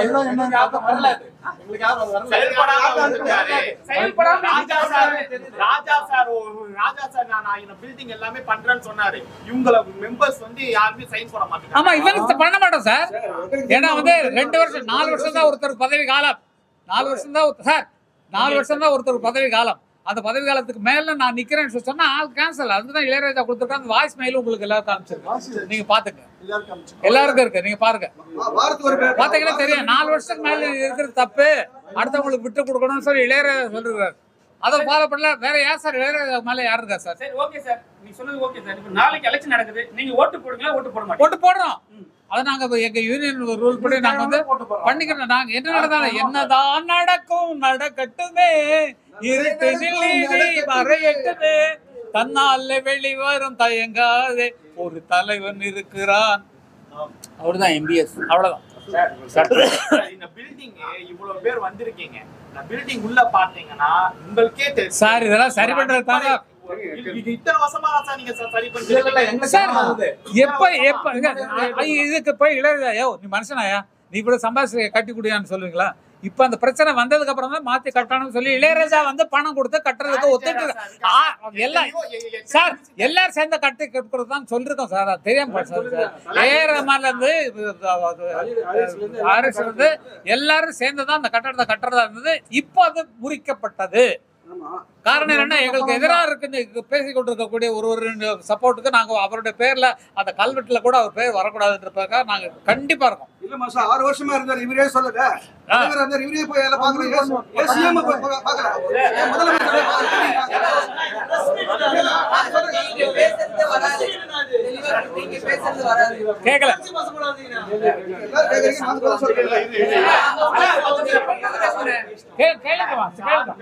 செயல்படாம வந்துட்டாரு. செயல்படாம ராஜா சார் ராஜா சார் ஒரு- ராஜா சார் நான் நான் இந்த பில்டிங் எல்லாமே பண்றேன்னு சொன்னாரு இவங்கள மெம்பர்ஸ் வந்து யாருமே சைன் போட மாட்டாங்க ஆமா இவனுக்கு பண்ண மாட்டோம் சார் ஏன்னா வந்து ரெண்டு வருஷம் நாலு வருஷம் தான் ஒருத்தர் பதவி காலம் நாலு வருஷம் தான் சார் நாலு வருஷம் தான் ஒருத்தர் பதவி காலம் அந்த பதவி காலத்துக்கு மேல நான் நிக்கிறேன்னு சொல்லி சொன்னா ஆள் கேன்சல் அதுதான் இளையராஜா கொடுத்துருக்காங்க அந்த வாய்ஸ் மெயில் உங்களுக்கு எல்லாருக்கும் அனுப்பிச்சிருக்கேன் நீங்க பாத்துங்க எல்லாருக்கும் இருக்கு நீங்க பாருங்க வாரத்துக்கு ஒரு பே- பாத்தீங்கன்னா தெரியும் நாலு வருஷத்துக்கு மேல இருக்கிறது தப்பு அடுத்தவங்களுக்கு விட்டு கொடுக்கணும்னு சொல்லி இளையராஜா சொல்லிருக்காரு அதை ஃபாலோ பண்ணல வேற யார் சார் இளையராஜா மேல யார் இருக்கா சார் சரி ஓகே சார் நீங்க சொன்னது ஓகே சார் இப்போ நாளைக்கு எலெக்ஷன் நடக்குது நீங்க ஓட்டு போடுங்களா ஓட்டு போட மாட்டீங்க போட்டு போடுறோம் அதை நாங்க இப்ப எங்க யூனியன் ரூல் படி நாங்க வந்து பண்ணிக்கிறோம் நாங்க என்ன நடந்தாலும் என்னதான் நடக்கும் நடக்கட்டுமே இருட்டினில் நீதி மறையட்டுமே தன்னால வெளிவரும் தயங்காதே ஒரு தலைவன் இருக்கிறான் அவர்தான் எம்பிஎஸ் அவ்வளவுதான் இந்த பில்டிங் இவ்வளவு பேர் வந்திருக்கீங்க இந்த பில்டிங் உள்ள பாத்தீங்கன்னா உங்களுக்கே தெரியும் சார் இதெல்லாம் சரி பண்றது தாங்க இது- இது இத்தனை வருஷமா தான் சார் நீங்க சரி பண்ணிட்டு சார் எப்ப எப்ப இங்க, ஐ- இதுக்கு போய் இளையராஜா யோ நீ மனுஷனாயா நீ இவ்வளவு சம்பாதிச்சு கட்டி குடியான்னு சொல்லுவீங்களா இப்ப அந்த பிரச்சனை வந்ததுக்கு அப்புறம் தான் மாத்தி கட்டணும்னு சொல்லி இளையராஜா வந்து பணம் கொடுத்து கட்டுறதுக்கு ஒத்துட்டு ஆ, எல்லாம் சார் எல்லாரும் சேர்ந்து கட்டி கட்டுறது தான் சொல்லிருக்கோம் சார் அது தெரியாம போச்சு சார் ஏ ரஹ்மான்ல இருந்து ஆர்எஸ் இருந்து எல்லாரும் சேர்ந்து தான் அந்த கட்டடத்தை கட்டுறதா இருந்தது இப்போ அது முறிக்கப்பட்டது ஆமா. காரணம் என்னன்னா எங்களுக்கு எதிராக இருக்குன்னு பேசி கொண்டிருக்கக்கூடிய ஒரு ஒரு சப்போர்ட்டுக்கு நாங்க அவருடைய பேர்ல அந்த கல்வெட்டுல கூட அவர் பேர் வரக்கூடாதுன்றதுக்காக நாங்க கண்டிப்பா இருக்கோம் இல்ல மாசம் ஆறு வருஷமா இருந்தார் இவரே சொல்லல தலைவர் இருந்தார் இவரே போய் எல்லாம் பாக்குறேன் ஏசிஎம் பாக்குறேன் ஏன் முதலமைச்சரே நீங்க பேசுறது வராது தெளிவா நீங்க பேசுறது வராது கேட்கல எல்லாரும் கேக்குறீங்க நான் பதில் சொல்றேன் கே- கேளுங்க வா, கேளுங்க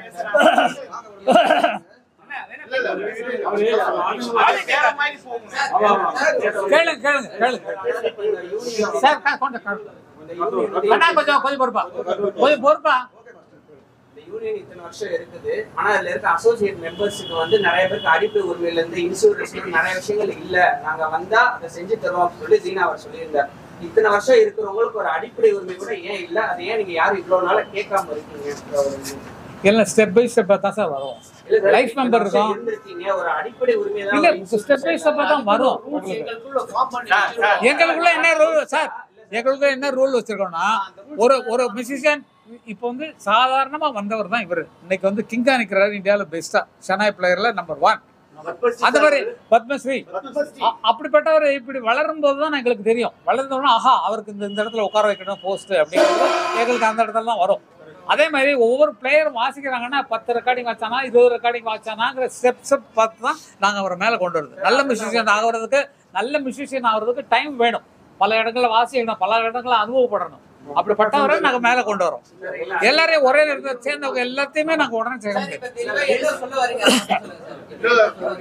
வேற மாதிரி போகும் கேளுங்க கேளுங்க கேளுங்க சார் கா- கொஞ்சம் கா- அண்ணா கொஞ்சம் கொஞ்சம் பொறுப்பா கொஞ்சம் பொறுப்பா இந்த யூனியன் இத்தனை வருஷம் இருக்குது ஆனா அதுல இருக்க அசோசியேட் மெம்பர்ஸுக்கு வந்து நிறைய பேருக்கு அடிப்பு உரிமையில இருந்து இன்சூரன்ஸ் நிறைய விஷயங்கள் இல்ல நாங்க வந்தா அதை செஞ்சு தருவோம் அப்படின்னு சொல்லி ஜீனா அவர் சொல்லியிருந்தார் இத்தனை வருஷம் இருக்கிறவங்களுக்கு ஒரு அடிப்படை உரிமை கூட ஏன் இல்ல அது ஏன் நீங்க யாரும் இவ்வளவு நாளா கேட்காம இருக்கீங்க எல்லாம் ஸ்டெப் பை ஸ்டெப்பா தான் சார் வரும் இல்ல சார், லைஃப் இத்தனை மெம்பர் வருஷம் இருக்கும் இருந்திருக்கீங்க ஒரு அடிப்படை உரிமை தான் இல்ல ஒரு ஸ்டெப் பை ஸ்டெப்பா தான் வரும் உங்களுக்கு. எங்களுக்குள்ள common எங்களுக்குள்ள என்ன ரூல் சார் எங்களுக்கு என்ன ரூல் வச்சிருக்கோம்னா ஒரு ஒரு மியூசிஷியன் இப்போ வந்து சாதாரணமாக வந்தவர் தான் இவர் இன்னைக்கு வந்து கிங்கா நிற்கிறாரு இந்தியாவில் பெஸ்ட்டாக ஷனாய் பிளேயரில் நம்பர் ஒன் அந்த மாதிரி பத்மஸ்ரீ அ- அப்படிப்பட்டவர் இப்படி வளரும் போது தான் எங்களுக்கு தெரியும் வளர்ந்தோன்னா ஆஹா அவருக்கு இந்த இந்த இடத்துல உட்கார வைக்கணும் போஸ்ட் அப்படிங்கிறது எங்களுக்கு அந்த இடத்துல தான் வரும் அதே மாதிரி ஒவ்வொரு பிளேயரும் வாசிக்கிறாங்கன்னா பத்து ரெக்கார்டிங் வாச்சானா இருபது ரெக்கார்டிங் வாச்சானாங்கிற ஸ்டெப் ஸ்டெப் பார்த்து தான் நாங்கள் அவரை மேலே கொண்டு வருது நல்ல மியூசிஷியன் ஆகிறதுக்கு நல்ல மியூசிஷியன் ஆகிறதுக்கு டைம் வேணும் பல இடங்களில் வாசிக்கணும் பல இடங்களில் அனுபவப்படணும் அப்படிப்பட்டவரை நாங்கள் மேலே கொண்டு வரோம் எல்லாரையும் ஒரே நேரத்தில் சேர்ந்தவங்க எல்லாத்தையுமே நாங்கள் உடனே செய்ய முடியும் இப்ப தெளிவா என்ன சொல்ல வரீங்க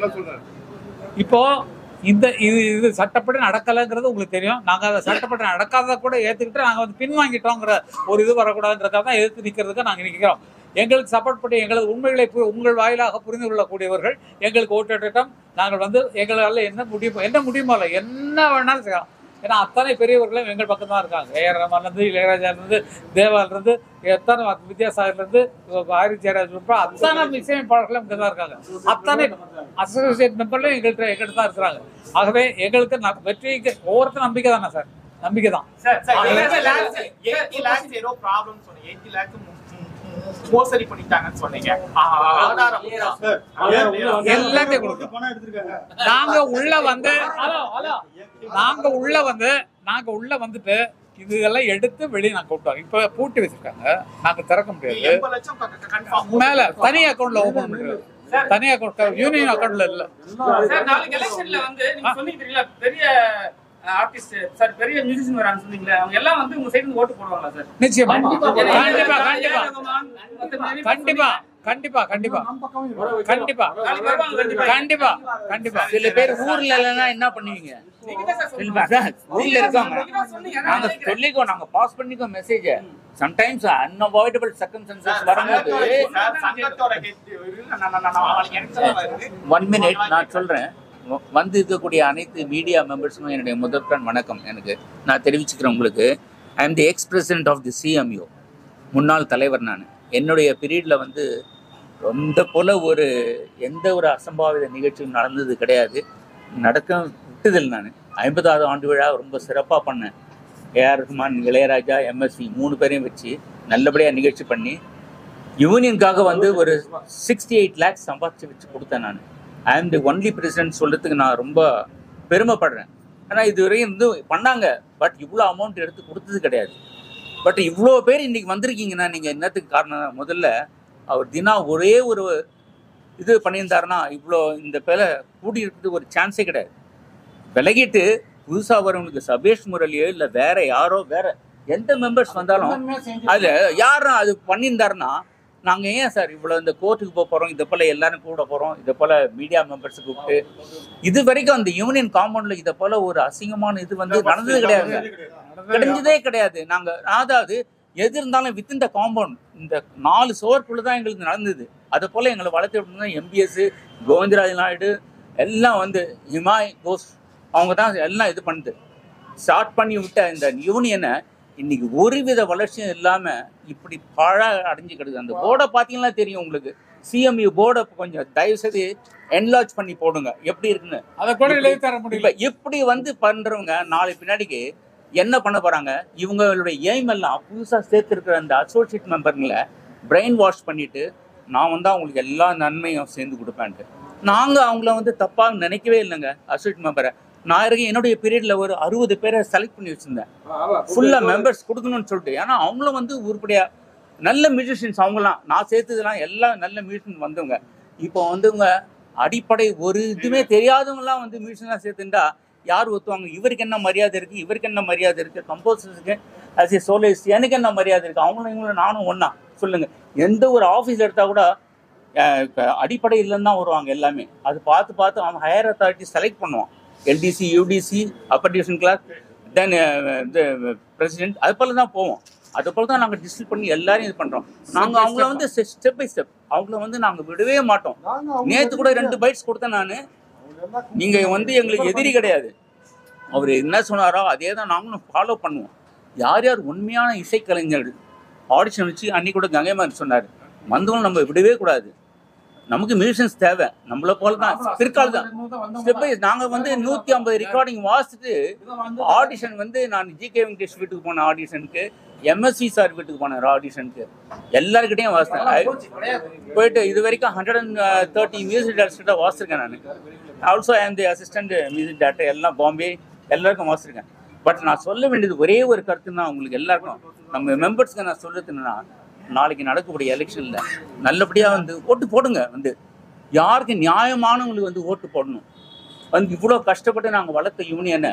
இப்போ இந்த இது இது சட்டப்படி நடக்கலைங்கிறது உங்களுக்கு தெரியும் நாங்க அதை சட்டப்படி நடக்காததை கூட ஏத்துக்கிட்டு நாங்க வந்து பின்வாங்கிட்டோங்கிற ஒரு இது வரக்கூடாதுன்றதுக்காக தான் எதிர்த்து நிக்கிறதுக்கு நாங்க நிக்கிறோம் எங்களுக்கு சப்போர்ட் பண்ணி எங்களது உண்மைகளை பு- உங்கள் வாயிலாக புரிந்து கொள்ளக்கூடியவர்கள் எங்களுக்கு ஓட்டிட்டம் நாங்கள் வந்து எங்களால் என்ன முடியுமோ என்ன முடியுமோ இல்லை என்ன வேணாலும் செய்யலாம் ஏன்னா அத்தனை பெரியவர்களும் எங்கள் பக்கம் தான் இருக்காங்க ஏஆர் ரஹ்மான்லேருந்து இளையராஜாலேருந்து தேவாலேருந்து எத்தனை வித்யாசாகர்லேருந்து ஆயிரத்தி ஜெயராஜ் உட்பட அத்தனை இசையமைப்பாளர்களும் இங்கே தான் இருக்காங்க அத்தனை அசோசியேட் மெம்பர்லையும் எங்கள்கிட்ட எங்கள்கிட்ட தான் இருக்கிறாங்க ஆகவே எங்களுக்கு ந- வெற்றிக்கு ஒவ்வொருத்தரும் நம்பிக்கை தானே சார் நம்பிக்கை தான் சார் சார் ஆ, 80 lakhs 80 lakhs ஏதோ ப்ராப்ளம் சொன்னீங்க 80 lakhs மு- மு- மு- மோசடி பண்ணிட்டாங்கன்னு சொன்னீங்க ஆ, ஆதாரம் எல்லாத்தையும் கொடுக்கும் நாங்க உள்ள வந்து ஹலோ ஹலோ நாங்க உள்ள வந்து நாங்க உள்ள வந்துட்டு இதெல்லாம் எடுத்து வெளியே நாங்க கூப்பிட்டோம் இப்ப பூட்டி வச்சிருக்காங்க நாங்க திறக்க முடியாது 80 லட்சம் கன்ஃபார்ம் மேல தனி அக்கௌண்ட்ல ஓபன் பண்ணிருக்காங்க தனி அக்கௌண்ட் யூனியன் அக்கௌண்ட்ல இல்ல சார் நாளைக்கு எலெக்ஷன்ல வந்து நீங்க சொன்னீங்க தெரியுங்களா பெரிய ஆர்டிஸ்ட் சார் பெரிய மியூசிஷியன் வராங்க சொன்னீங்களே அவங்க எல்லாம் வந்து உங்க சைடு ஓட்டு போடுவாங்களா சார் நிச்சயமா கண்டிப்பா கண்டிப்பா கண்டிப்பா கண்டிப்பா கண்டிப்பா கண்டிப்பா கண்டிப்பா நாளைக்கு வருவாங்க கண்டிப்பா. கண்டிப்பா கண்டிப்பா சில பேர் ஊர்ல இல்லைன்னா என்ன பண்ணுவீங்க நீங்க தான் சார் இல்ல, சொல்லணும். சார், ஊர்ல இருக்காங்க நீங்க தான் சொன்னீங்க. நான் நாங்க நினைக்கிறேன். சொல்லிக்கோ நாங்க பாஸ் பண்ணிக்கோ மெசேஜ் சம்டைம்ஸ் அன்அவாய்டபிள் சர்க்கம்ஸ்டன்சஸ் வரும்போது சார் சங்கத்தோட ஹெட் நான் நான் நான் அவளுக்கு எனக்கு தான் வருது ஒன் மினிட் நான் சொல்றேன் வ- வந்து இருக்கக்கூடிய அனைத்து மீடியா மெம்பர்ஸுக்கும் என்னுடைய முதற்கண் வணக்கம் எனக்கு நான் தெரிவிச்சுக்கிறேன் உங்களுக்கு I am the ex president of the CMU முன்னாள் தலைவர் நான் என்னுடைய பீரியடில் வந்து ரொம்ப போல ஒரு எந்த ஒரு அசம்பாவித நிகழ்ச்சியும் நடந்தது கிடையாது நடக்க விட்டதில்லை நான் ஐம்பதாவது ஆண்டு விழா ரொம்ப சிறப்பாக பண்ணேன் ஏஆர் ரஹ்மான் இளையராஜா எம்எஸ்வி மூணு பேரையும் வச்சு நல்லபடியாக நிகழ்ச்சி பண்ணி யூனியனுக்காக வந்து ஒரு சிக்ஸ்டி எயிட் லேக்ஸ் சம்பாதிச்சு வச்சு கொடுத்தேன் நான் ஐ ஆம் தி ஒன்லி பிரசிடென்ட் சொல்றதுக்கு நான் ரொம்ப பெருமைப்படுறேன் ஆனால் இதுவரையும் வந்து பண்ணாங்க பட் இவ்வளோ அமௌண்ட் எடுத்து கொடுத்தது கிடையாது பட் இவ்வளோ பேர் இன்னைக்கு வந்திருக்கீங்கன்னா நீங்கள் என்னத்துக்கு காரணம் முதல்ல அவர் தினா ஒரே ஒரு இது பண்ணியிருந்தாருன்னா இவ்வளோ இந்த பேரை கூடி இருக்கிறதுக்கு ஒரு சான்ஸே கிடையாது விலகிட்டு புதுசாக வரவங்களுக்கு சபேஷ் முரளியோ இல்லை வேற யாரோ வேற எந்த மெம்பர்ஸ் வந்தாலும் அதுல யாரும் அது பண்ணியிருந்தாருன்னா நாங்க ஏன் சார் இவ்வளவு இந்த கோர்ட்டுக்கு போக போறோம் இதை போல எல்லாரும் கூட போறோம் இதை போல மீடியா மெம்பர்ஸ் கூப்பிட்டு இது வரைக்கும் அந்த யூனியன் காம்பவுண்ட்ல இதை போல ஒரு அசிங்கமான இது வந்து நடந்தது கிடையாது கிடைஞ்சதே கிடையாது நாங்க அதாவது எது இருந்தாலும் வித்தின் த காம்பவுண்ட் இந்த நாலு சுவருக்குள்ள தான் எங்களுக்கு நடந்தது அதை போல எங்களை வளர்த்து விட்டு எம்பிஎஸ் கோவிந்தராஜ் நாயுடு எல்லாம் வந்து ஹிமாய் கோஸ் அவங்க தான் எல்லாம் இது பண்ணுது ஸ்டார்ட் பண்ணி விட்ட இந்த யூனியனை இன்னைக்கு ஒருவித வளர்ச்சியும் இல்லாம இப்படி பாழா அடைஞ்சு கிடக்குது அந்த போர்டை பார்த்தீங்கன்னா தெரியும் உங்களுக்கு சிஎம்யூ போர்டை கொஞ்சம் தயவு செய்து என்லார்ஜ் பண்ணி போடுங்க எப்படி இருக்குன்னு அதை கூட எழுதி தர முடியல இப்ப இப்படி வந்து பண்றவங்க நாளை பின்னாடிக்கு என்ன பண்ண போறாங்க இவங்களுடைய எய்ம் எல்லாம் புதுசா சேர்த்திருக்கிற அந்த அசோசியேட் மெம்பருங்களை பிரெயின் வாஷ் பண்ணிட்டு நான் வந்து அவங்களுக்கு எல்லா நன்மையும் சேர்ந்து கொடுப்பேன்ட்டு நாங்க அவங்கள வந்து தப்பா நினைக்கவே இல்லைங்க அசோசியேட் மெம்பரை நான் இருக்க என்னுடைய பீரியட்ல ஒரு அறுபது பேரை செலக்ட் பண்ணி வச்சிருந்தேன் ஃபுல்லா மெம்பர்ஸ் கொடுக்கணும்னு சொல்லிட்டு ஏன்னா அவங்களும் வந்து உருப்படியா நல்ல மியூசிஷியன்ஸ் அவங்களாம் நான் சேர்த்ததுலாம் எல்லாம் நல்ல மியூசிஷியன் வந்தவங்க இப்போ வந்துங்க அடிப்படை ஒரு இதுவுமே தெரியாதவங்கலாம் வந்து மியூசிஷியனாக சேர்த்துட்டா யார் ஒத்துவாங்க இவருக்கு என்ன மரியாதை இருக்கு இவருக்கு என்ன மரியாதை இருக்கு கம்போசர்ஸுக்கு ஆஸ் ஏ சோலிஸ்ட் எனக்கு என்ன மரியாதை இருக்கு அவங்களும் இவங்களும் நானும் ஒண்ணா சொல்லுங்க எந்த ஒரு ஆஃபீஸ் எடுத்தா கூட அஹ், இப்ப அடிப்படை இல்லைன்னு தான் வருவாங்க எல்லாமே அது பார்த்து பார்த்து அவன் ஹையர் அத்தாரிட்டி செலக்ட் பண்ணுவான் LDC UDC upper division class then இது பிரசிடென்ட் அது போல தான் போவோம் அது போல தான் நாங்கள் டிஸ்டில் பண்ணி எல்லாரையும் இது பண்றோம் நாங்க அவங்கள வந்து ஸ்டெப் பை ஸ்டெப் அவங்கள வந்து நாங்க விடவே மாட்டோம் நேத்து கூட ரெண்டு பைட்ஸ் கொடுத்தேன் நான் நீங்க வந்து எங்களுக்கு எதிரி கிடையாது அவர் என்ன சொன்னாரோ அதே தான் நாங்களும் ஃபாலோ பண்ணுவோம் யார் யார் உண்மையான இசைக்கலைஞர்கள் ஆடிஷன் வச்சு அன்னைக்கு கூட கங்கைமார் சொன்னார் வந்தவங்க நம்ம விடவே கூடாது நமக்கு மியூசிஷியன்ஸ் தேவை நம்மள போல தான் பிற்கால தான் ஸ்டெப் பை நாங்க வந்து நூத்தி ஐம்பது ரெக்கார்டிங் வாசிச்சுட்டு ஆடிஷன் வந்து நான் ஜி கே வெங்கடேஷ் வீட்டுக்கு போன ஆடிஷனுக்கு எம்எஸ்வி சார் வீட்டுக்கு போனேன் ஆடிஷனுக்கு எல்லாருக்கிட்டையும் வாசித்தேன் போயிட்டு இது வரைக்கும் ஹண்ட்ரட் அண்ட் தேர்ட்டி மியூசிக் டேரக்டர்கிட்ட வாசிச்சிருக்கேன் நான் also I the assistant music director எல்லாம் பாம்பே எல்லாருக்கும் வாசிச்சிருக்கேன் பட் நான் சொல்ல வேண்டியது ஒரே ஒரு கருத்து தான் உங்களுக்கு எல்லாருக்கும் நம்ம மெம்பர்ஸ்க்கு நான் சொல்றது என்னன்னா நாளைக்கு நடக்கக்கூடிய எலெக்ஷன்ல நல்லபடியா வந்து ஓட்டு போடுங்க வந்து யாருக்கு நியாயமானவங்களுக்கு வந்து ஓட்டு போடணும் வந்து இவ்வளோ கஷ்டப்பட்டு நாங்கள் வளர்த்த யூனியனை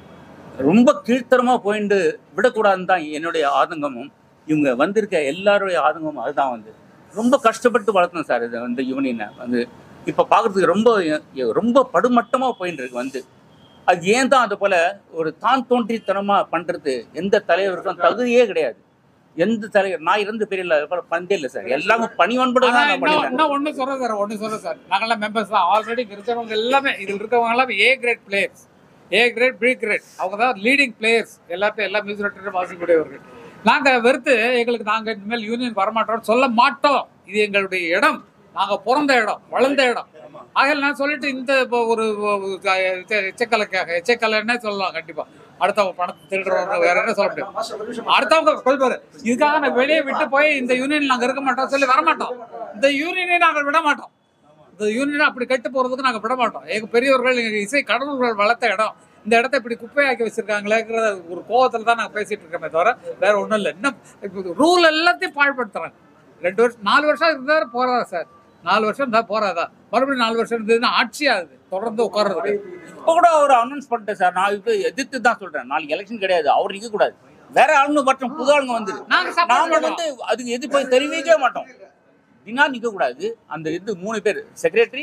ரொம்ப கீழ்த்தரமா போயிட்டு விடக்கூடாதுன்னு தான் என்னுடைய ஆதங்கமும் இவங்க வந்திருக்க எல்லாருடைய ஆதங்கமும் அதுதான் வந்து ரொம்ப கஷ்டப்பட்டு வளர்த்தோம் சார் இது வந்து யூனியனை வந்து இப்போ பார்க்கறதுக்கு ரொம்ப ரொம்ப படுமட்டமாக போயிட்டு இருக்கு வந்து அது ஏன் தான் அது போல ஒரு தான் தோன்றித்தனமா பண்றது எந்த தலைவருக்கும் தகுதியே கிடையாது எந்த தலைவர் நான் இருந்து பெரிய பந்தே இல்லை சார் எல்லாமே பணிவன்படு ஆனா தான் நான் இன்னும் பண்ணிட்டேன் இன்னும் ஒண்ணு சொல்றேன் சார் ஒண்ணு சொல்றேன் சார் நாங்கெல்லாம் மெம்பர்ஸ் தான் ஆல்ரெடி இருக்கிறவங்க எல்லாமே இதில் இருக்கவங்க எல்லாமே A grade players A grade B grade அவங்க தான் லீடிங் பிளேயர்ஸ் எல்லாத்தையும் எல்லா மியூசிக் டேரக்டரும் வாசிக்கக்கூடியவர்கள் நாங்க வெறுத்து எங்களுக்கு நாங்க இனிமேல் யூனியன் வரமாட்டோம்னு சொல்ல மாட்டோம் இது எங்களுடைய இடம் நாங்க பிறந்த இடம் வளர்ந்த இடம் ஆகையால் நான் சொல்லிட்டு இந்த இப்போ ஒரு எச்சக்கலைக்காக எச்சக்கலைன்னே சொல்லலாம் கண்டிப்பா அடுத்தவங்க பணத்தை திருடுறவங்க வேற என்ன சொல்ல முடியும் அடுத்தவங்க கொள்வாரு இதுக்காக நான் வெளியே விட்டு போய் இந்த யூனியன் நாங்க இருக்க மாட்டோம் சொல்லி வரமாட்டோம் இந்த யூனியனை நாங்கள் விட மாட்டோம் இந்த யூனியனை அப்படி கெட்டு போறதுக்கு நாங்க விட மாட்டோம் எங்க பெரியவர்கள் எங்க இசை கடவுள்கள் வளர்த்த இடம் இந்த இடத்த இப்படி குப்பையாக்கி வச்சிருக்காங்களேங்கிற ஒரு கோவத்துல தான் நாங்க பேசிட்டு இருக்கோமே தவிர வேற ஒண்ணும் இல்லை இன்னும் ரூல் எல்லாத்தையும் பாழ்படுத்துறாங்க ரெண்டு வருஷம் நாலு வருஷம் இருந்தாரு போறாரா சார் நாலு வருஷம் இருந்தா போறாதா மறுபடியும் நாலு வருஷம் இருந்ததுன்னா ஆட்சி ஆகுது தொடர்ந்து உட்கார்றது இப்போ கூட அவர் அனௌன்ஸ் பண்ணிட்டேன் சார் நான் இப்போ எதிர்த்து தான் சொல்றேன் நாளைக்கு எலெக்ஷன் கிடையாது அவர் நிக்க கூடாது வேற ஆளுங்க மற்றும் புது ஆளுங்க வந்துரு நாங்க support நாம பண்ணுவோம். வந்து அதுக்கு எதிர்ப்பை தெரிவிக்கவே மாட்டோம் தினா நிக்க கூடாது அந்த இது மூணு பேர் செக்ரட்டரி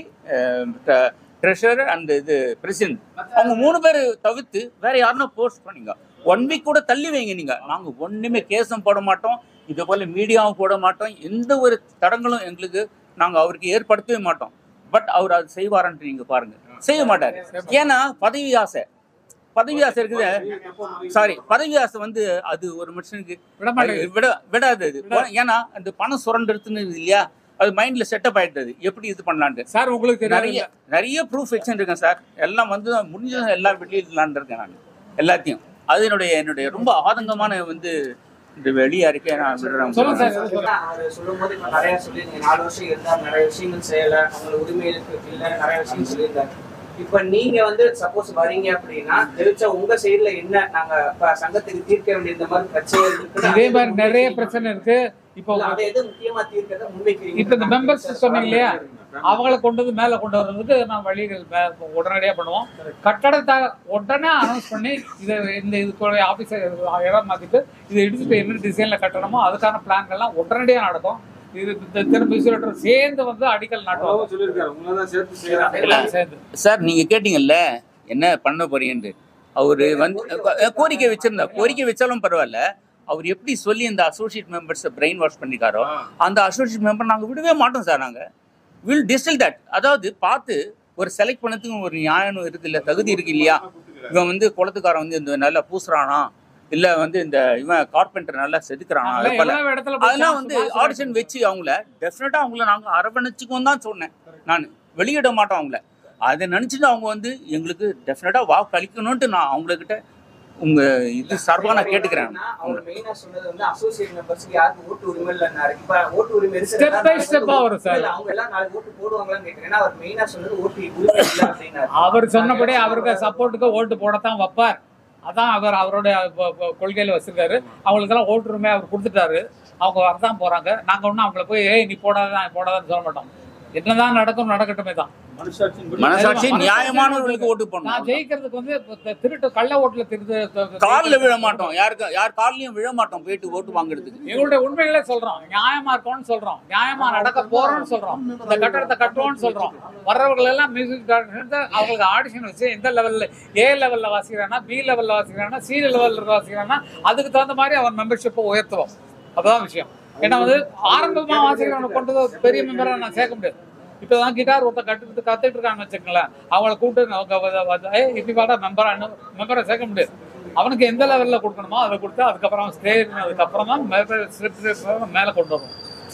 ட்ரெஷரர் அண்ட் இது பிரசிடென்ட் அவங்க மூணு பேர் தவிர்த்து வேற யாருன்னா போஸ்ட் பண்ணீங்க ஒன் வீக் கூட தள்ளி வைங்க நீங்க நாங்க ஒண்ணுமே கேஸும் போட மாட்டோம் இதே போல மீடியாவும் போட மாட்டோம் எந்த ஒரு தடங்களும் எங்களுக்கு நாங்க அவருக்கு ஏற்படுத்தவே மாட்டோம் பட் அவர் அது செய்வாரான்ட்டு நீங்க பாருங்க செய்ய மாட்டாரு ஏன்னா பதவி ஆசை பதவி ஆசை இருக்குது சாரி பதவி ஆசை வந்து அது ஒரு மனுஷனுக்கு விட மாட்டேங்குது விட விடாது அது ஏன்னா அந்த பணம் சுரண்டுறதுன்னு இல்லையா அது மைண்ட்ல செட்டப் ஆயிட்டது எப்படி இது பண்ணலான்ட்டு சார் உங்களுக்கு நிறைய தெரியாது நிறைய ப்ரூஃப் வச்சுருக்கேன் சார் எல்லாம் வந்து முடிஞ்சதும் எல்லாம் வெளியிடலான் இருக்கேன் நான் எல்லாத்தையும் அது என்னுடைய என்னுடைய ரொம்ப ஆதங்கமான வந்து இந்த வெளியே இருக்கேன் நான் விடுறேன் சொல்லுங்க சார் அவரு சொல்லும்போது இப்ப நிறைய சொல்லியிருந்தீங்க நாலு வருஷம் இருந்தா நிறைய விஷயங்கள் செய்யல அவங்களுக்கு உரிமை இருக்கு இல்ல நிறைய விஷயம் சொல்லியிருந்தாரு இப்ப நீங்க வந்து சப்போஸ் வரீங்க அப்படின்னா தெரிவிச்சா உங்க சைடுல என்ன நாங்க இப்ப சங்கத்துக்கு தீர்க்க வேண்டிய இந்த மாதிரி பிரச்சனை இருக்குன்னு இதே அதை மாதிரி நிறைய முன்வைக்கிறீங்க. பிரச்சனை இருக்கு இப்போ இல்ல, அதை எது முக்கியமா தீர்க்கறத முன்வைக்கிறீங்க இப்ப இந்த மெம்பர்ஸ் சொன்னீங்க இல்லையா அவங்கள கொண்டு வந்து மேல கொண்டு வர்றதுக்கு நான் வழிகள் மே- உடனடியா பண்ணுவோம் கட்டடத்தை உடனே அனௌன்ஸ் பண்ணி இதை இந்த இதுக்குடைய ஆபீஸை இடம் மாத்திட்டு இதை இடிச்சுட்டு என்ன டிசைன்ல கட்டணுமோ அதுக்கான பிளான்கள்லாம் உடனடியா நடக்கும் இது இந்த திரும்ப சிலேட்டர் சேர்ந்து வந்து அடிக்கல் நாட்டுவாங்க சொல்லியிருக்காரு உங்களை தான் சேர்த்து செய்யறாங்க எல்லாம் சேர்ந்து சார் நீங்க கேட்டீங்கல்ல என்ன பண்ண போறீங்கன்னு அவரு வந்து அஹ் கோரிக்கை வச்சிருந்தா கோரிக்கை வச்சாலும் பரவாயில்ல அவர் எப்படி சொல்லி இந்த அசோசியேட் மெம்பர்ஸை பிரெயின் வாஷ் பண்ணிருக்காரோ அந்த அசோசியேட் மெம்பர் நாங்க விடவே மாட்டோம் சார் நாங்க வில் டிஸ்டில் தட் அதாவது பார்த்து ஒரு செலக்ட் பண்ணதுக்கு ஒரு நியாயம் இருக்கு இல்ல தகுதி இருக்கு இல்லையா இவன் வந்து குளத்துக்காரன் வந்து இந்த நல்லா பூசுறானா இல்ல வந்து இந்த இவன் கார்பெண்டர் நல்லா செதுக்குறானா அது போல எல்லா இடத்துல போய் அதெல்லாம் chance வந்து பாத்து ஆடிஷன் வச்சு அவங்கள டெஃபினட்டா அவங்கள நாங்க அரவணைச்சுக்கோம் தான் சொன்னேன் நான் வெளியிட மாட்டோம் அவங்கள அதை நினைச்சிட்டு அவங்க வந்து எங்களுக்கு டெஃபினட்டா வாக்கு அளிக்கணும்ட்டு நான் அவங்கக்கிட்ட உங்க இது சார்பா நான் கேட்டுக்கிறேன் அப்படின்னா, அவர் மெயினா சொன்னது வந்து அசோசியேட் மெம்பர்ஸ்க்கு யாருக்கு ஓட்டு உரிமை இல்லைன்னாரு இப்ப ஓட்டு உரிமை இருக்கு Step by step ஆ வரும் sir. இல்ல, அவங்க எல்லாம் நாளைக்கு ஓட்டு போடுவாங்களான்னு கேட்கிறேன் ஏன்னா அவர் மெயினா சொன்னது ஓட்டு உரிமை இல்லை அப்படின்னாரு அவர் சொன்னபடி அவருக்கு சப்போர்ட்டுக்கு ஓட்டு போடத்தான் வைப்பார் அதான் அவர் அவருடைய கொ- கொ- கொள்கையில வச்சிருக்காரு அவங்களுக்கெல்லாம் ஓட்டுரிமை அவர் கொடுத்துட்டாரு அவங்க வரதான் போறாங்க நாங்க ஒன்றும் அவங்கள போய் ஏய் நீ போடாதான் போடாதான்னு சொல்ல மாட்டோம் என்னதான் நடக்கும் நடக்கட்டுமே தான் மனசாட்சி நியாயமானவர்களுக்கு ஓட்டு நான் பண்ணுவோம் ஜெயிக்கிறதுக்கு வந்து இப்ப தி- திருட்டு கள்ள ஓட்டுல திருட்டு காலில் விழ மாட்டோம் யாருக்கு யார் கால்லயும் விழ மாட்டோம் போயிட்டு ஓட்டு வாங்குறதுக்கு எங்களுடைய உண்மைகளே சொல்றோம் நியாயமா இருக்கோம்னு சொல்றோம் நியாயமா நடக்க போறோம்னு சொல்றோம் இந்த கட்டடத்தை கட்டுவோம்னு சொல்றோம் வர்றவர்கள் எல்லாம் மியூசிக் டைரக்டர் அவங்களுக்கு ஆடிஷன் வச்சு எந்த லெவல்ல ஏ லெவல்ல வாசிக்கிறானா பி லெவல்ல வாசிக்கிறானா சி லெவல்ல வாசிக்கிறானா அதுக்கு தகுந்த மாதிரி அவன் மெம்பர்ஷிப்பை உயர்த்துவோம் அப்பதான் விஷயம் ஏன்னா வந்து ஆரம்பமா வாசிக்கிறவனை கொண்டு வந்து பெரிய மெம்பரா நான் சேர்க்க முடியாது இப்பதான் கிட்டார் ஒருத்தர் கட்டு கத்துட்டு இருக்காங்கன்னு வச்சுக்கங்களேன் அவங்கள கூப்பிட்டு அவங்க வ- வ- ஏய் இப்படி பாட்டா மெம்பரா மெம்பரை சேர்க்க முடியாது அவனுக்கு எந்த லெவல்ல கொடுக்கணுமோ அதை கொடுத்து அதுக்கப்புறம் ஸ்டே அதுக்கப்புறம் தான் மேல ஸ்லிப் மேல கொண்டு வரும்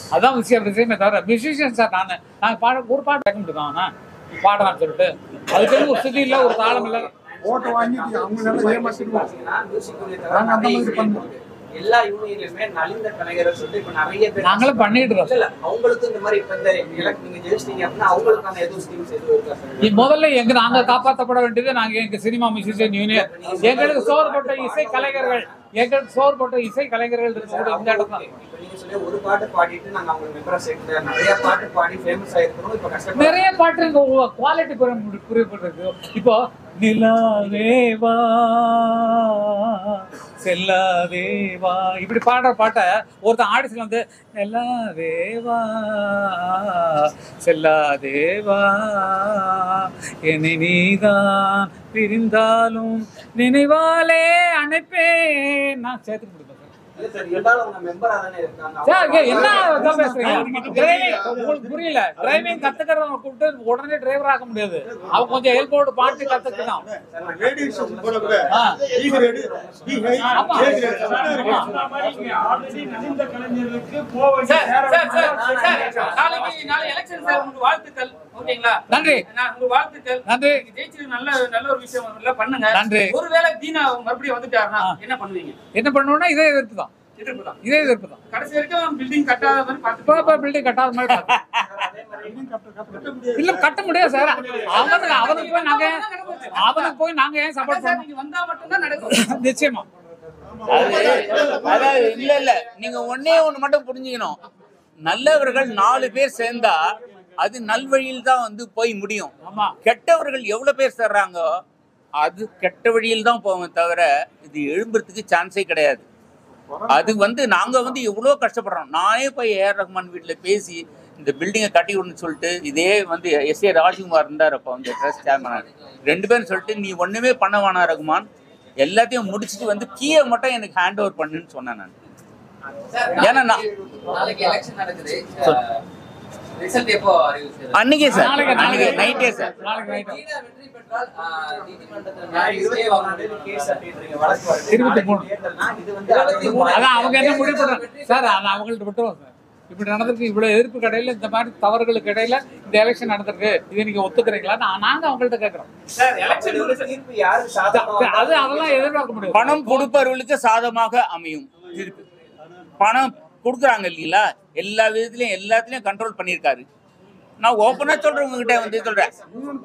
அதான் விஷயம் விஷயமே தவிர மியூசிஷியன் சார் நான் நாங்கள் பாட ஒரு பாட்டு கேட்க முடியும் ஆனால் பாடுறான்னு சொல்லிட்டு அதுக்கு ஒரு ஸ்திதி இல்லை ஒரு தாளம் இல்லை ஓட்டு வாங்கி அவங்க நல்லா ஏமாத்திடுவோம் பாத்தீங்கன்னா music யூனியன் நாங்க அந்த நிறைய மாதிரி யூனியன் பண்ணோம். இருக்கு. எல்லா யூனியன்லயுமே நலிந்த கலைஞர்கள் சொல்லிட்டு இப்ப நிறைய பேர் நாங்களும் பண்ணிட்டு இருக்கோம். இல்ல, இல்ல அவங்களுக்கும் இந்த மாதிரி இப்ப இந்த elect நீங்க ஜெயிச்சிட்டீங்க அப்படின்னா அவங்களுக்கான எதுவும் ஸ்கீம்ஸ் எதுவும் இருக்கா சார் இ- முதல்ல எங்க நாங்க காப்பாற்றப்பட வேண்டியது நாங்க எங்க சினிமா மியூசிஷியன் யூனியன் எங்களுக்கு சோறு போட்ட இசை கலைஞர்கள் எங்களுக்கு சோறு போட்ட இசை கலைஞர்கள் இருக்கக்கூடிய இந்த இடம் தான் இப்ப நீங்க சொல்லி ஒரு பாட்டு பாடிட்டு நாங்க அவங்க மெம்பரா சேர்க்கல நிறைய பாட்டு பாடி ஃபேமஸ் ஆயிருக்கிறோம் இப்ப கஷ்டப்பட்டு நிறைய பாட்டு குவாலிட்டி குறிப்பிட்டிருக்கு இப்போ நிலாவேவா செல்லாதேவா இப்படி பாடுற பாட்டை ஒருத்தன் ஆடிஷன் வந்து நிலாவேவா செல்லாதேவா என்னை நீதான் பிரிந்தாலும் நினைவாலே அணைப்பேன் நான் சேர்த்து கொடுப்பேன் இல்ல சார் இருந்தாலும் அவங்க மெம்பரா தானே இருக்காங்க சார் இங்க என்ன இதான் பேசுறீங்க டிரைவிங் உங்களுக்கு புரியல டிரைவிங் கத்துக்கிறவங்க கூப்பிட்டு உடனே டிரைவர் ஆக்க முடியாது அவங்க கொஞ்சம் ஹெல்ப்போடு பாட்டு கத்துக்கணும் ரேடியோ போட கூட ஆ. பி கிரேடு பி ஹை ஆமா. ஏ கிரேடு ஆல்ரெடி நலிந்த கலைஞர்களுக்கு போக சார் சார் சார் சார் நாளைக்கு நாளை எலெக்ஷன் சார் உங்களுக்கு வாழ்த்துக்கள் ஓகேங்களா நன்றி நான் உங்களுக்கு வாழ்த்துக்கள் நன்றி நீங்க ஜெயிச்சது நல்ல நல்ல ஒரு விஷயம் எல்லாம் பண்ணுங்க நன்றி. ஒருவேளை தீனா மறுபடியும் வந்துட்டாருன்னா என்ன பண்ணுவீங்க என்ன பண்ணுவோம்னா இதே எதிர்ப்பு தான் எதிர்ப்பு தான் இதே எதிர்ப்பு தான் கடைசி வரைக்கும் பில்டிங் கட்டாத மாதிரி இப்போ பார்த்துட்டு இப்போ பில்டிங் கட்டாத மாதிரி பார்த்தோம். இல்ல கட்ட முடியாது சார் அவனுக்கு அவனுக்கு போய் நாங்க அவனுக்கு போய் நாங்க ஏன் சப்போர்ட் சார் பண்ணோம் நீங்க வந்தா மட்டும்தான் நடக்கும் நிச்சயமா அது அதாவது இல்ல இல்ல நீங்க ஒண்ணே ஒண்ணு மட்டும் புரிஞ்சுக்கணும் நல்லவர்கள் நாலு பேர் சேர்ந்தா அது நல்வழியில் தான் வந்து போய் முடியும் ஆமா கெட்டவர்கள் எவ்வளவு பேர் சேர்றாங்கோ அது கெட்ட வழியில் தான் போவோம் தவிர இது எழும்புறதுக்கு சான்ஸே கிடையாது அது வந்து நாங்க வந்து எவ்வளோ கஷ்டப்படுறோம் நானே போய் ஏஆர் ரஹ்மான் வீட்டுல பேசி இந்த பில்டிங்கை கட்டி விடணும்னு சொல்லிட்டு இதே வந்து எஸ் ஏ ராஜ்குமார் இருந்தார் அப்போ வந்து ட்ரஸ்ட் சேர்மனார் ரெண்டு பேரும் சொல்லிட்டு நீ ஒண்ணுமே பண்ண வேணாம் ரகுமான் எல்லாத்தையும் முடிச்சுட்டு வந்து கீயை மட்டும் எனக்கு ஹேண்ட் ஓவர் பண்ணுன்னு சொன்னேன் நான் ஏன்னா நான் நாளைக்கு எலெக்ஷன் நடக்குது ரிசல்ட் எப்போ அறிவிச்சு அன்னைக்கே சார் நாளைக்கு- அன்னைக்கு நாளைக்கு- நைட்டே சார் நாளைக்கு night. சீனா வெற்றி பெற்றால் ஆஹ், நீதிமன்றத்தில் நான் மேலே இருபத்தி stay மூணாம் வாங்கணும். தேதி கேஸ் அப்படின்றீங்க வழக்கு வருது இருபத்தி மூணு. நாளைக்கு தேர்தல்னா இது வந்து இருபத்தி மூணு. அதான் அவங்க என்ன முடிவு பண்றாங்க சார் அதை அவங்கள்ட்ட விட்டுருவோம் சார் இப்படி நடந்திருக்கு இவ்வளவு எதிர்ப்பு கடையில இந்த மாதிரி தவறுகளுக்கு இடையில இந்த எலெக்ஷன் நடந்திருக்கு இதை நீங்க ஒத்துக்கிறீங்களா நான் நாங்க அவங்கள்ட்ட கேட்கறோம் சார் எலெக்ஷன் இதோட தீர்ப்பு யாருக்கு சாதகமா அது அதெல்லாம் எதிர்பார்க்க முடியாது பணம் கொடுப்பவர்களுக்கு சாதகமாக அமையும் திருப்பி பணம் கொடுக்குறாங்க இல்லைங்களா எல்லா விதத்துலயும் எல்லாத்துலயும் கண்ட்ரோல் பண்ணியிருக்காரு நான் ஓப்பனா சொல்றேன் உங்ககிட்ட வந்து சொல்றேன்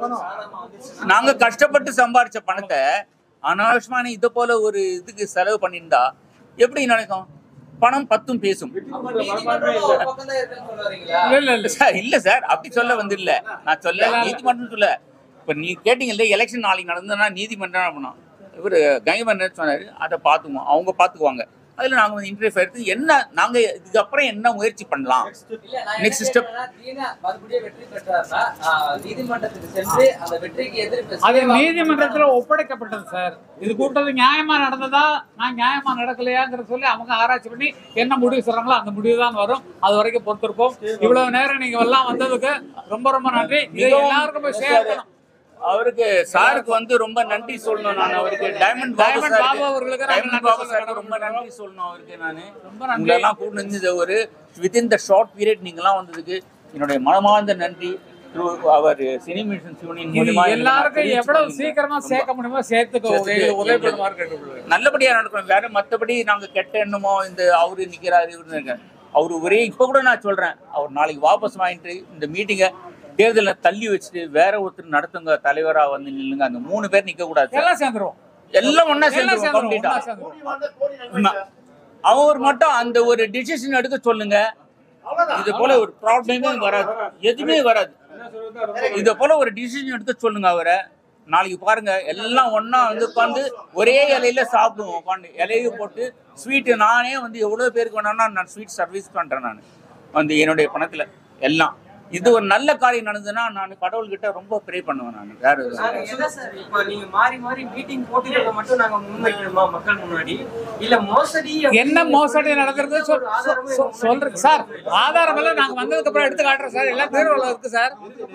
நாங்க கஷ்டப்பட்டு சம்பாரிச்ச பணத்தை அனாவசியமான இது போல ஒரு இதுக்கு செலவு பண்ணியிருந்தா எப்படி நடக்கும் பணம் பத்தும் பேசும் அப்ப நீதிமன்றம் ஒரு பக்கம் தான் இருக்குன்னு சொல்ல வரீங்களா இல்ல இல்ல இல்ல சார் இல்ல சார் அப்படி சொல்ல வந்து இல்ல நான் சொல்ல நீதிமன்றம் சொல்ல இப்ப நீ கேட்டீங்கல்ல எலெக்ஷன் நாளைக்கு நடந்ததுன்னா நீதிமன்றம் அப்படின்னா இவர் கங்கமன் சொன்னாரு அதை பார்த்துக்குவோம் அவங்க பார்த்துக்குவாங்க அதுல நாங்க வந்து இன்டர்வியூ எடுத்து என்ன நாங்க இதுக்கப்புறம் என்ன முயற்சி பண்ணலாம் இல்ல நான் Next என்ன step. கேட்கிறேன்னா, தீனா மறுபடியும் வெற்றி பெற்றாருன்னா ஆஹ், நீதிமன்றத்துக்கு சென்று அந்த வெற்றிக்கு எதிர்ப்பு அது stay வாங்கணும். நீதிமன்றத்துல ஒப்படைக்கப்பட்டது சார் இது கூட்டது நியாயமா நடந்ததா நான் நியாயமா நடக்கலையாங்கிற சொல்லி அவங்க ஆராய்ச்சி பண்ணி என்ன முடிவு சொல்றாங்களோ அந்த முடிவு தான் வரும் அது வரைக்கும் பொறுத்திருப்போம் இவ்வளவு நேரம் நீங்க எல்லாம் வந்ததுக்கு ரொம்ப ரொம்ப நன்றி இது எல்லாருக்கும் போய் சேர்க்கணும் அவருக்கு சாருக்கு வந்து ரொம்ப நன்றி சொல்லணும் நான் அவருக்கு டைமண்ட் பாபு டைமண்ட் பாபு சாருக்கு அவர்களுக்கு நாங்க டைமண்ட் நன்றி பாபு சொல்ல சாருக்கு ரொம்ப கடமைப்பட்டிருக்கோம். நன்றி சொல்லணும் அவருக்கு நானு ரொம்ப நன்றி உங்களெல்லாம் கூட்டு வந்து ஒரு வித்தின் த ஷார்ட் பீரியட் நீங்களாம் வந்ததுக்கு என்னுடைய மனமார்ந்த நன்றி through அவர் சினி மிஷன்ஸ் யூனியன் இது மூலமா எல்லாருக்கும் எவ்வளவு சீக்கிரமா சேர்க்க முடியுமோ சேர்த்துக்க சேர்த்துக்க உதவி பண்ணுமாறு கேட்டுக்கொள்கிறேன் நல்லபடியா நடக்கணும் வேற மத்தபடி நாங்க கெட்ட எண்ணமோ இந்த அவரு நிக்கிறாரு இவரு நிக்கிறாரு. அவரு ஒரே இப்ப கூட நான் சொல்றேன் அவர் நாளைக்கு வாபஸ் வாங்கிட்டு இந்த மீட்டிங்கை தேர்தலை தள்ளி வச்சுட்டு வேற ஒருத்தர் நடத்துங்க தலைவரா வந்து நில்லுங்க அந்த மூணு பேர் நிக்க கூடாது சார். எல்லாம் சேர்ந்துருவோம் எல்லாம் ஒண்ணா எல்லாம் சேர்ந்து சேர்ந்துருவோம் கம்ப்ளீட்டா ஒண்ணா சேர்ந்துருவோம் கோடி வந்த கோடி நன்மை சார். அவர் மட்டும் அந்த ஒரு டிசிஷன் எடுக்க சொல்லுங்க இது போல ஒரு ப்ராப்ளமே வராது எதுவுமே வராது இத போல ஒரு டிசிஷன் எடுக்க சொல்லுங்க அவரை நாளைக்கு பாருங்க எல்லாம் ஒண்ணா வந்து உட்காந்து ஒரே இலையில சாப்பிடுவோம் உட்காந்து இலைய போட்டு ஸ்வீட்டு நானே வந்து எவ்வளவு பேருக்கு வேணாலும் நான் ஸ்வீட் சர்வீஸ் பண்றேன் நான் வந்து என்னுடைய பணத்துல எல்லாம் இது ஒரு நல்ல காரியம் நடந்ததுன்னா நான் கடவுள்கிட்ட ரொம்ப ப்ரே பண்ணுவேன் நான் வேற எதுவும் நாங்க என்ன சார் இப்ப நீங்க மாறி மாறி மீட்டிங் போட்டுக்கிறத மட்டும் நாங்க முன்வைக்கணுமா மக்கள் முன்னாடி இல்ல மோசடி என்ன மோசடி நடக்கிறது சொல்- சொல்- சொல்- சொல்றேன் சார் ஆதாரம் எல்லாம் நாங்க வந்ததுக்கு அப்புறம் எடுத்து காட்டுறோம் சார் எல்லாம் பீரோல இருக்கு சார்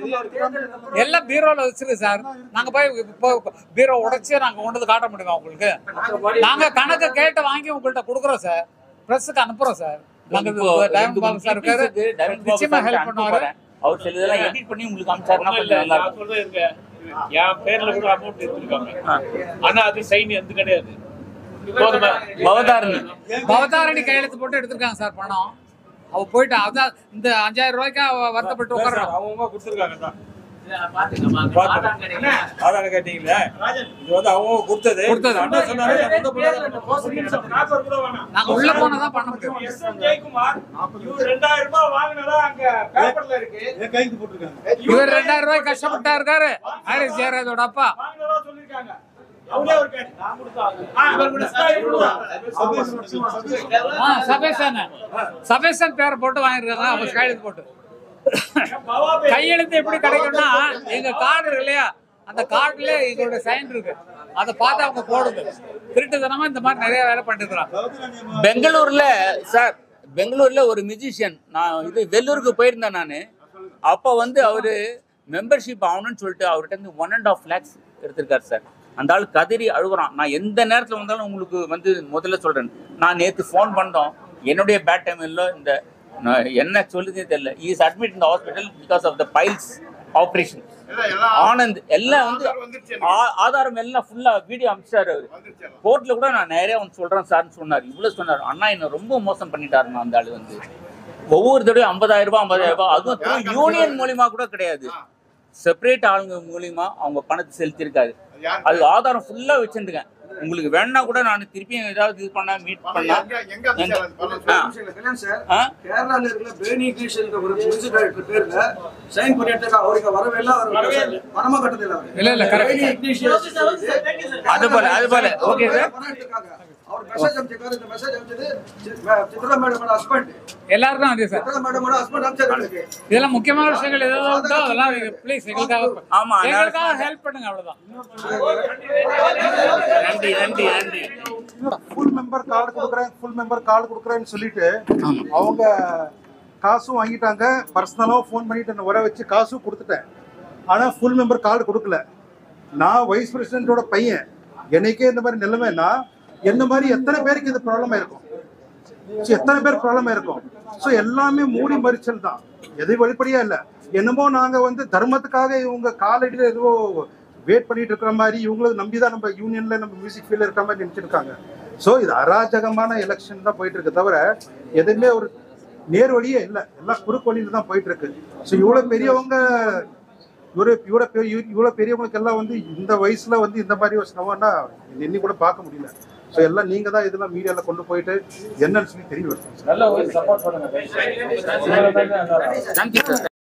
எல்லாம் பீரோல வச்சிருக்கு சார் நாங்க போய் இப்போ பீரோ உடைச்சு நாங்க கொண்டு வந்து காட்ட முடியுமா உங்களுக்கு நாங்க கணக்கு கேட்டு வாங்கி உங்கள்ட்ட கொடுக்குறோம் சார் பிரஸுக்கு அனுப்புறோம் சார் நாங்க இப்போ டைரக்ட் ரெண்டு பாபு சார் இருக்காரு meetings க்கு direct பாபு நிச்சயமா சார் help அனுப்ப பண்ணுவாரு. போறேன். அவர் சில இதெல்லாம் எடிட் பண்ணி உங்களுக்கு அனுப்பிச்சாருன்னா இல்ல, கொஞ்சம் நல்லா நான் இருக்கும் சொல்றது இருக்க. என் பேர்ல கூட அமௌண்ட் எடுத்திருக்காங்க ஆனா அது சைன் எந்த கிடையாது போதுமா பவதாரணி பவதாரணி கையெழுத்து போட்டு எடுத்திருக்காங்க சார் பணம் அவ போயிட்டு அதான் இந்த அஞ்சாயிரம் ரூபாய்க்கு அவ வருத்தப்பட்டு உட்காரணும் அவங்க கொடுத்துருக்காங்க தான் பாத்துங்க ஆதார் கேட்டீங்களா இது வந்து அவங்க கொடுத்தது கொடுத்தது. அண்ணா சொன்னாரு, நான் கொடுத்த பணம் நாங்க உள்ள போனதான் பண்ண முடியும் ஜெயக்குமார் இவர் ரெண்டாயிரம் ரூபாய் வாங்கினதா அங்க பேப்பர்ல இருக்கு என் கைக்கு போட்டிருக்காங்க இவர் ரெண்டாயிரம் ரூபாய் கஷ்டப்பட்டா இருக்காரு ஹாரிஸ் ஜெயராஜோட அப்பா வாங்கினதா சொல்லிருக்காங்க அவரே ஒரு கேட்டு நான் கொடுத்தா இவர் கூட ஆ சபேசன் சபேசன் பேர் போட்டு வாங்கிருக்காங்க அவங்க கையெழுத்து போட்டு கையெழுத்து எப்படி கிடைக்கும்னா எங்க கார்டு இருக்கு இல்லையா அந்த கார்டுல எங்களோட சைன் இருக்கு அதை பார்த்து அவங்க போடுது திருட்டுத்தனமா இந்த மாதிரி நிறைய வேலை பண்ணிருக்கிறாங்க பெங்களூர்ல சார் பெங்களூர்ல ஒரு மியூசிஷியன் நான் இது வெள்ளூருக்கு போயிருந்தேன் நான் அப்போ வந்து அவரு மெம்பர்ஷிப் ஆகணும்னு சொல்லிட்டு அவர்கிட்ட இருந்து ஒன் அண்ட் ஆஃப் லேக்ஸ் எடுத்திருக்காரு சார் அந்த ஆள் கதறி அழுகுறான் நான் எந்த நேரத்தில் வந்தாலும் உங்களுக்கு வந்து முதல்ல சொல்றேன் நான் நேற்று ஃபோன் பண்ணோம் என்னுடைய பேட் டைம் இல்லை இந்த நான் என்ன சொல்லுதே தெரியல இஸ் அட்மிட் இந்த hospital because of the piles operation Anand எல்லாம் வந்து ஆ- ஆதாரம் எல்லாம் ஃபுல்லா வீடியோ அமிச்சாரு அவரு கோர்ட்ல கூட நான் நிறைய வந்து சொல்றேன் சார்னு சொன்னார் இவ்வளவு சொன்னார் அண்ணா என்ன ரொம்ப மோசம் பண்ணிட்டாருண்ணா அந்த ஆளு வந்து ஒவ்வொரு தடவையும் ஐம்பதாயிரம் ரூபாய் ஐம்பதாயிரம் ரூபாய் அதுவும் through யூனியன் மூலியமா கூட கிடையாது செப்பரேட் ஆளுங்க மூலியமா அவங்க பணத்தை செலுத்தியிருக்காரு அது ஆதாரம் ஃபுல்லா வச்சிருக்கேன் உங்களுக்கு வேணா கூட நான் திருப்பியும் ஏதாவது இது பண்ணா மீட் பண்ணா ஆ. கல்யாண் சார் ஆ? கேரளால இருக்கிற பேனி கிருஷ்ணன் ஒரு முனிசிபாலிட்டி பேர்ல சைன் பண்ணிட்டு அவருக்கு வரவே இல்ல அவர் பணமா கட்டது இல்ல அவரு. இல்ல இல்ல கரெக்ட் பேனி இக்னிஷியஸ் அது போல அது போல ஓகே சார் பணம் எடுத்திருக்காங்க. அவர் மெசேஜ் அனுப்பிச்சிருக்காரு இந்த மெசேஜ் அனுப்பிச்சது சித்ரா மேடமோட ஹஸ்பண்ட் எல்லாருக்கும் அதே சார் சித்ரா மேடமோட ஹஸ்பண்ட் அனுப்பிச்சாரு எனக்கு. இதெல்லாம் முக்கியமான விஷயங்கள் ஏதாவது உண்டோ அதெல்லாம் ப்ளீஸ் எங்களுக்காக ஆமா, அதனால- எங்களுக்காக ஹெல்ப் பண்ணுங்க அவ்வளவுதான் நன்றி நன்றி நன்றி ஃபுல் மெம்பர் கார்டு கொடுக்குறேன் ஃபுல் மெம்பர் கார்டு கொடுக்குறேன்னு சொல்லிட்டு அவங்க காசும் வாங்கிட்டாங்க பர்சனலாக ஃபோன் பண்ணிட்டு என்னை வர வச்சு காசும் கொடுத்துட்டேன் ஆனால் ஃபுல் மெம்பர் கார்டு கொடுக்கல நான் வைஸ் பிரசிடென்ட்டோட பையன் என்னைக்கே இந்த மாதிரி நிலைமைன்னா என்ன மாதிரி எத்தனை பேருக்கு இது ப்ராப்ளமாக இருக்கும் ஸோ எத்தனை பேர் ப்ராப்ளமாக இருக்கும் ஸோ எல்லாமே மூடி மறிச்சல் தான் எது வெளிப்படையா இல்லை என்னமோ நாங்கள் வந்து தர்மத்துக்காக இவங்க காலடியில் ஏதோ வெயிட் பண்ணிட்டு இருக்கிற மாதிரி இவங்களுக்கு நம்பி தான் நம்ம யூனியன்ல நம்ம மியூசிக் ஃபீல்டில் இருக்கிற மாதிரி நினைச்சிருக்காங்க ஸோ இது அராஜகமான எலெக்ஷன் தான் போயிட்டு இருக்கு தவிர எதுவுமே ஒரு நேர் வழியே இல்லை எல்லாம் குறுக்கு வழியில தான் போயிட்டு இருக்கு ஸோ இவ்வளோ பெரியவங்க இவ்வளோ இவ்வளோ பெரிய இவ்வளோ பெரியவங்களுக்கு எல்லாம் வந்து இந்த வயசுல வந்து இந்த மாதிரி ஒரு சிரமம்னா எண்ணி கூட பார்க்க முடியல ஸோ எல்லாம் நீங்க தான் இதெல்லாம் மீடியாவில் கொண்டு போயிட்டு என்னன்னு சொல்லி தெரிய வைக்கணும் நல்ல ஒரு சப்போர்ட் பண்ணுங்க தேங்க்யூ சார்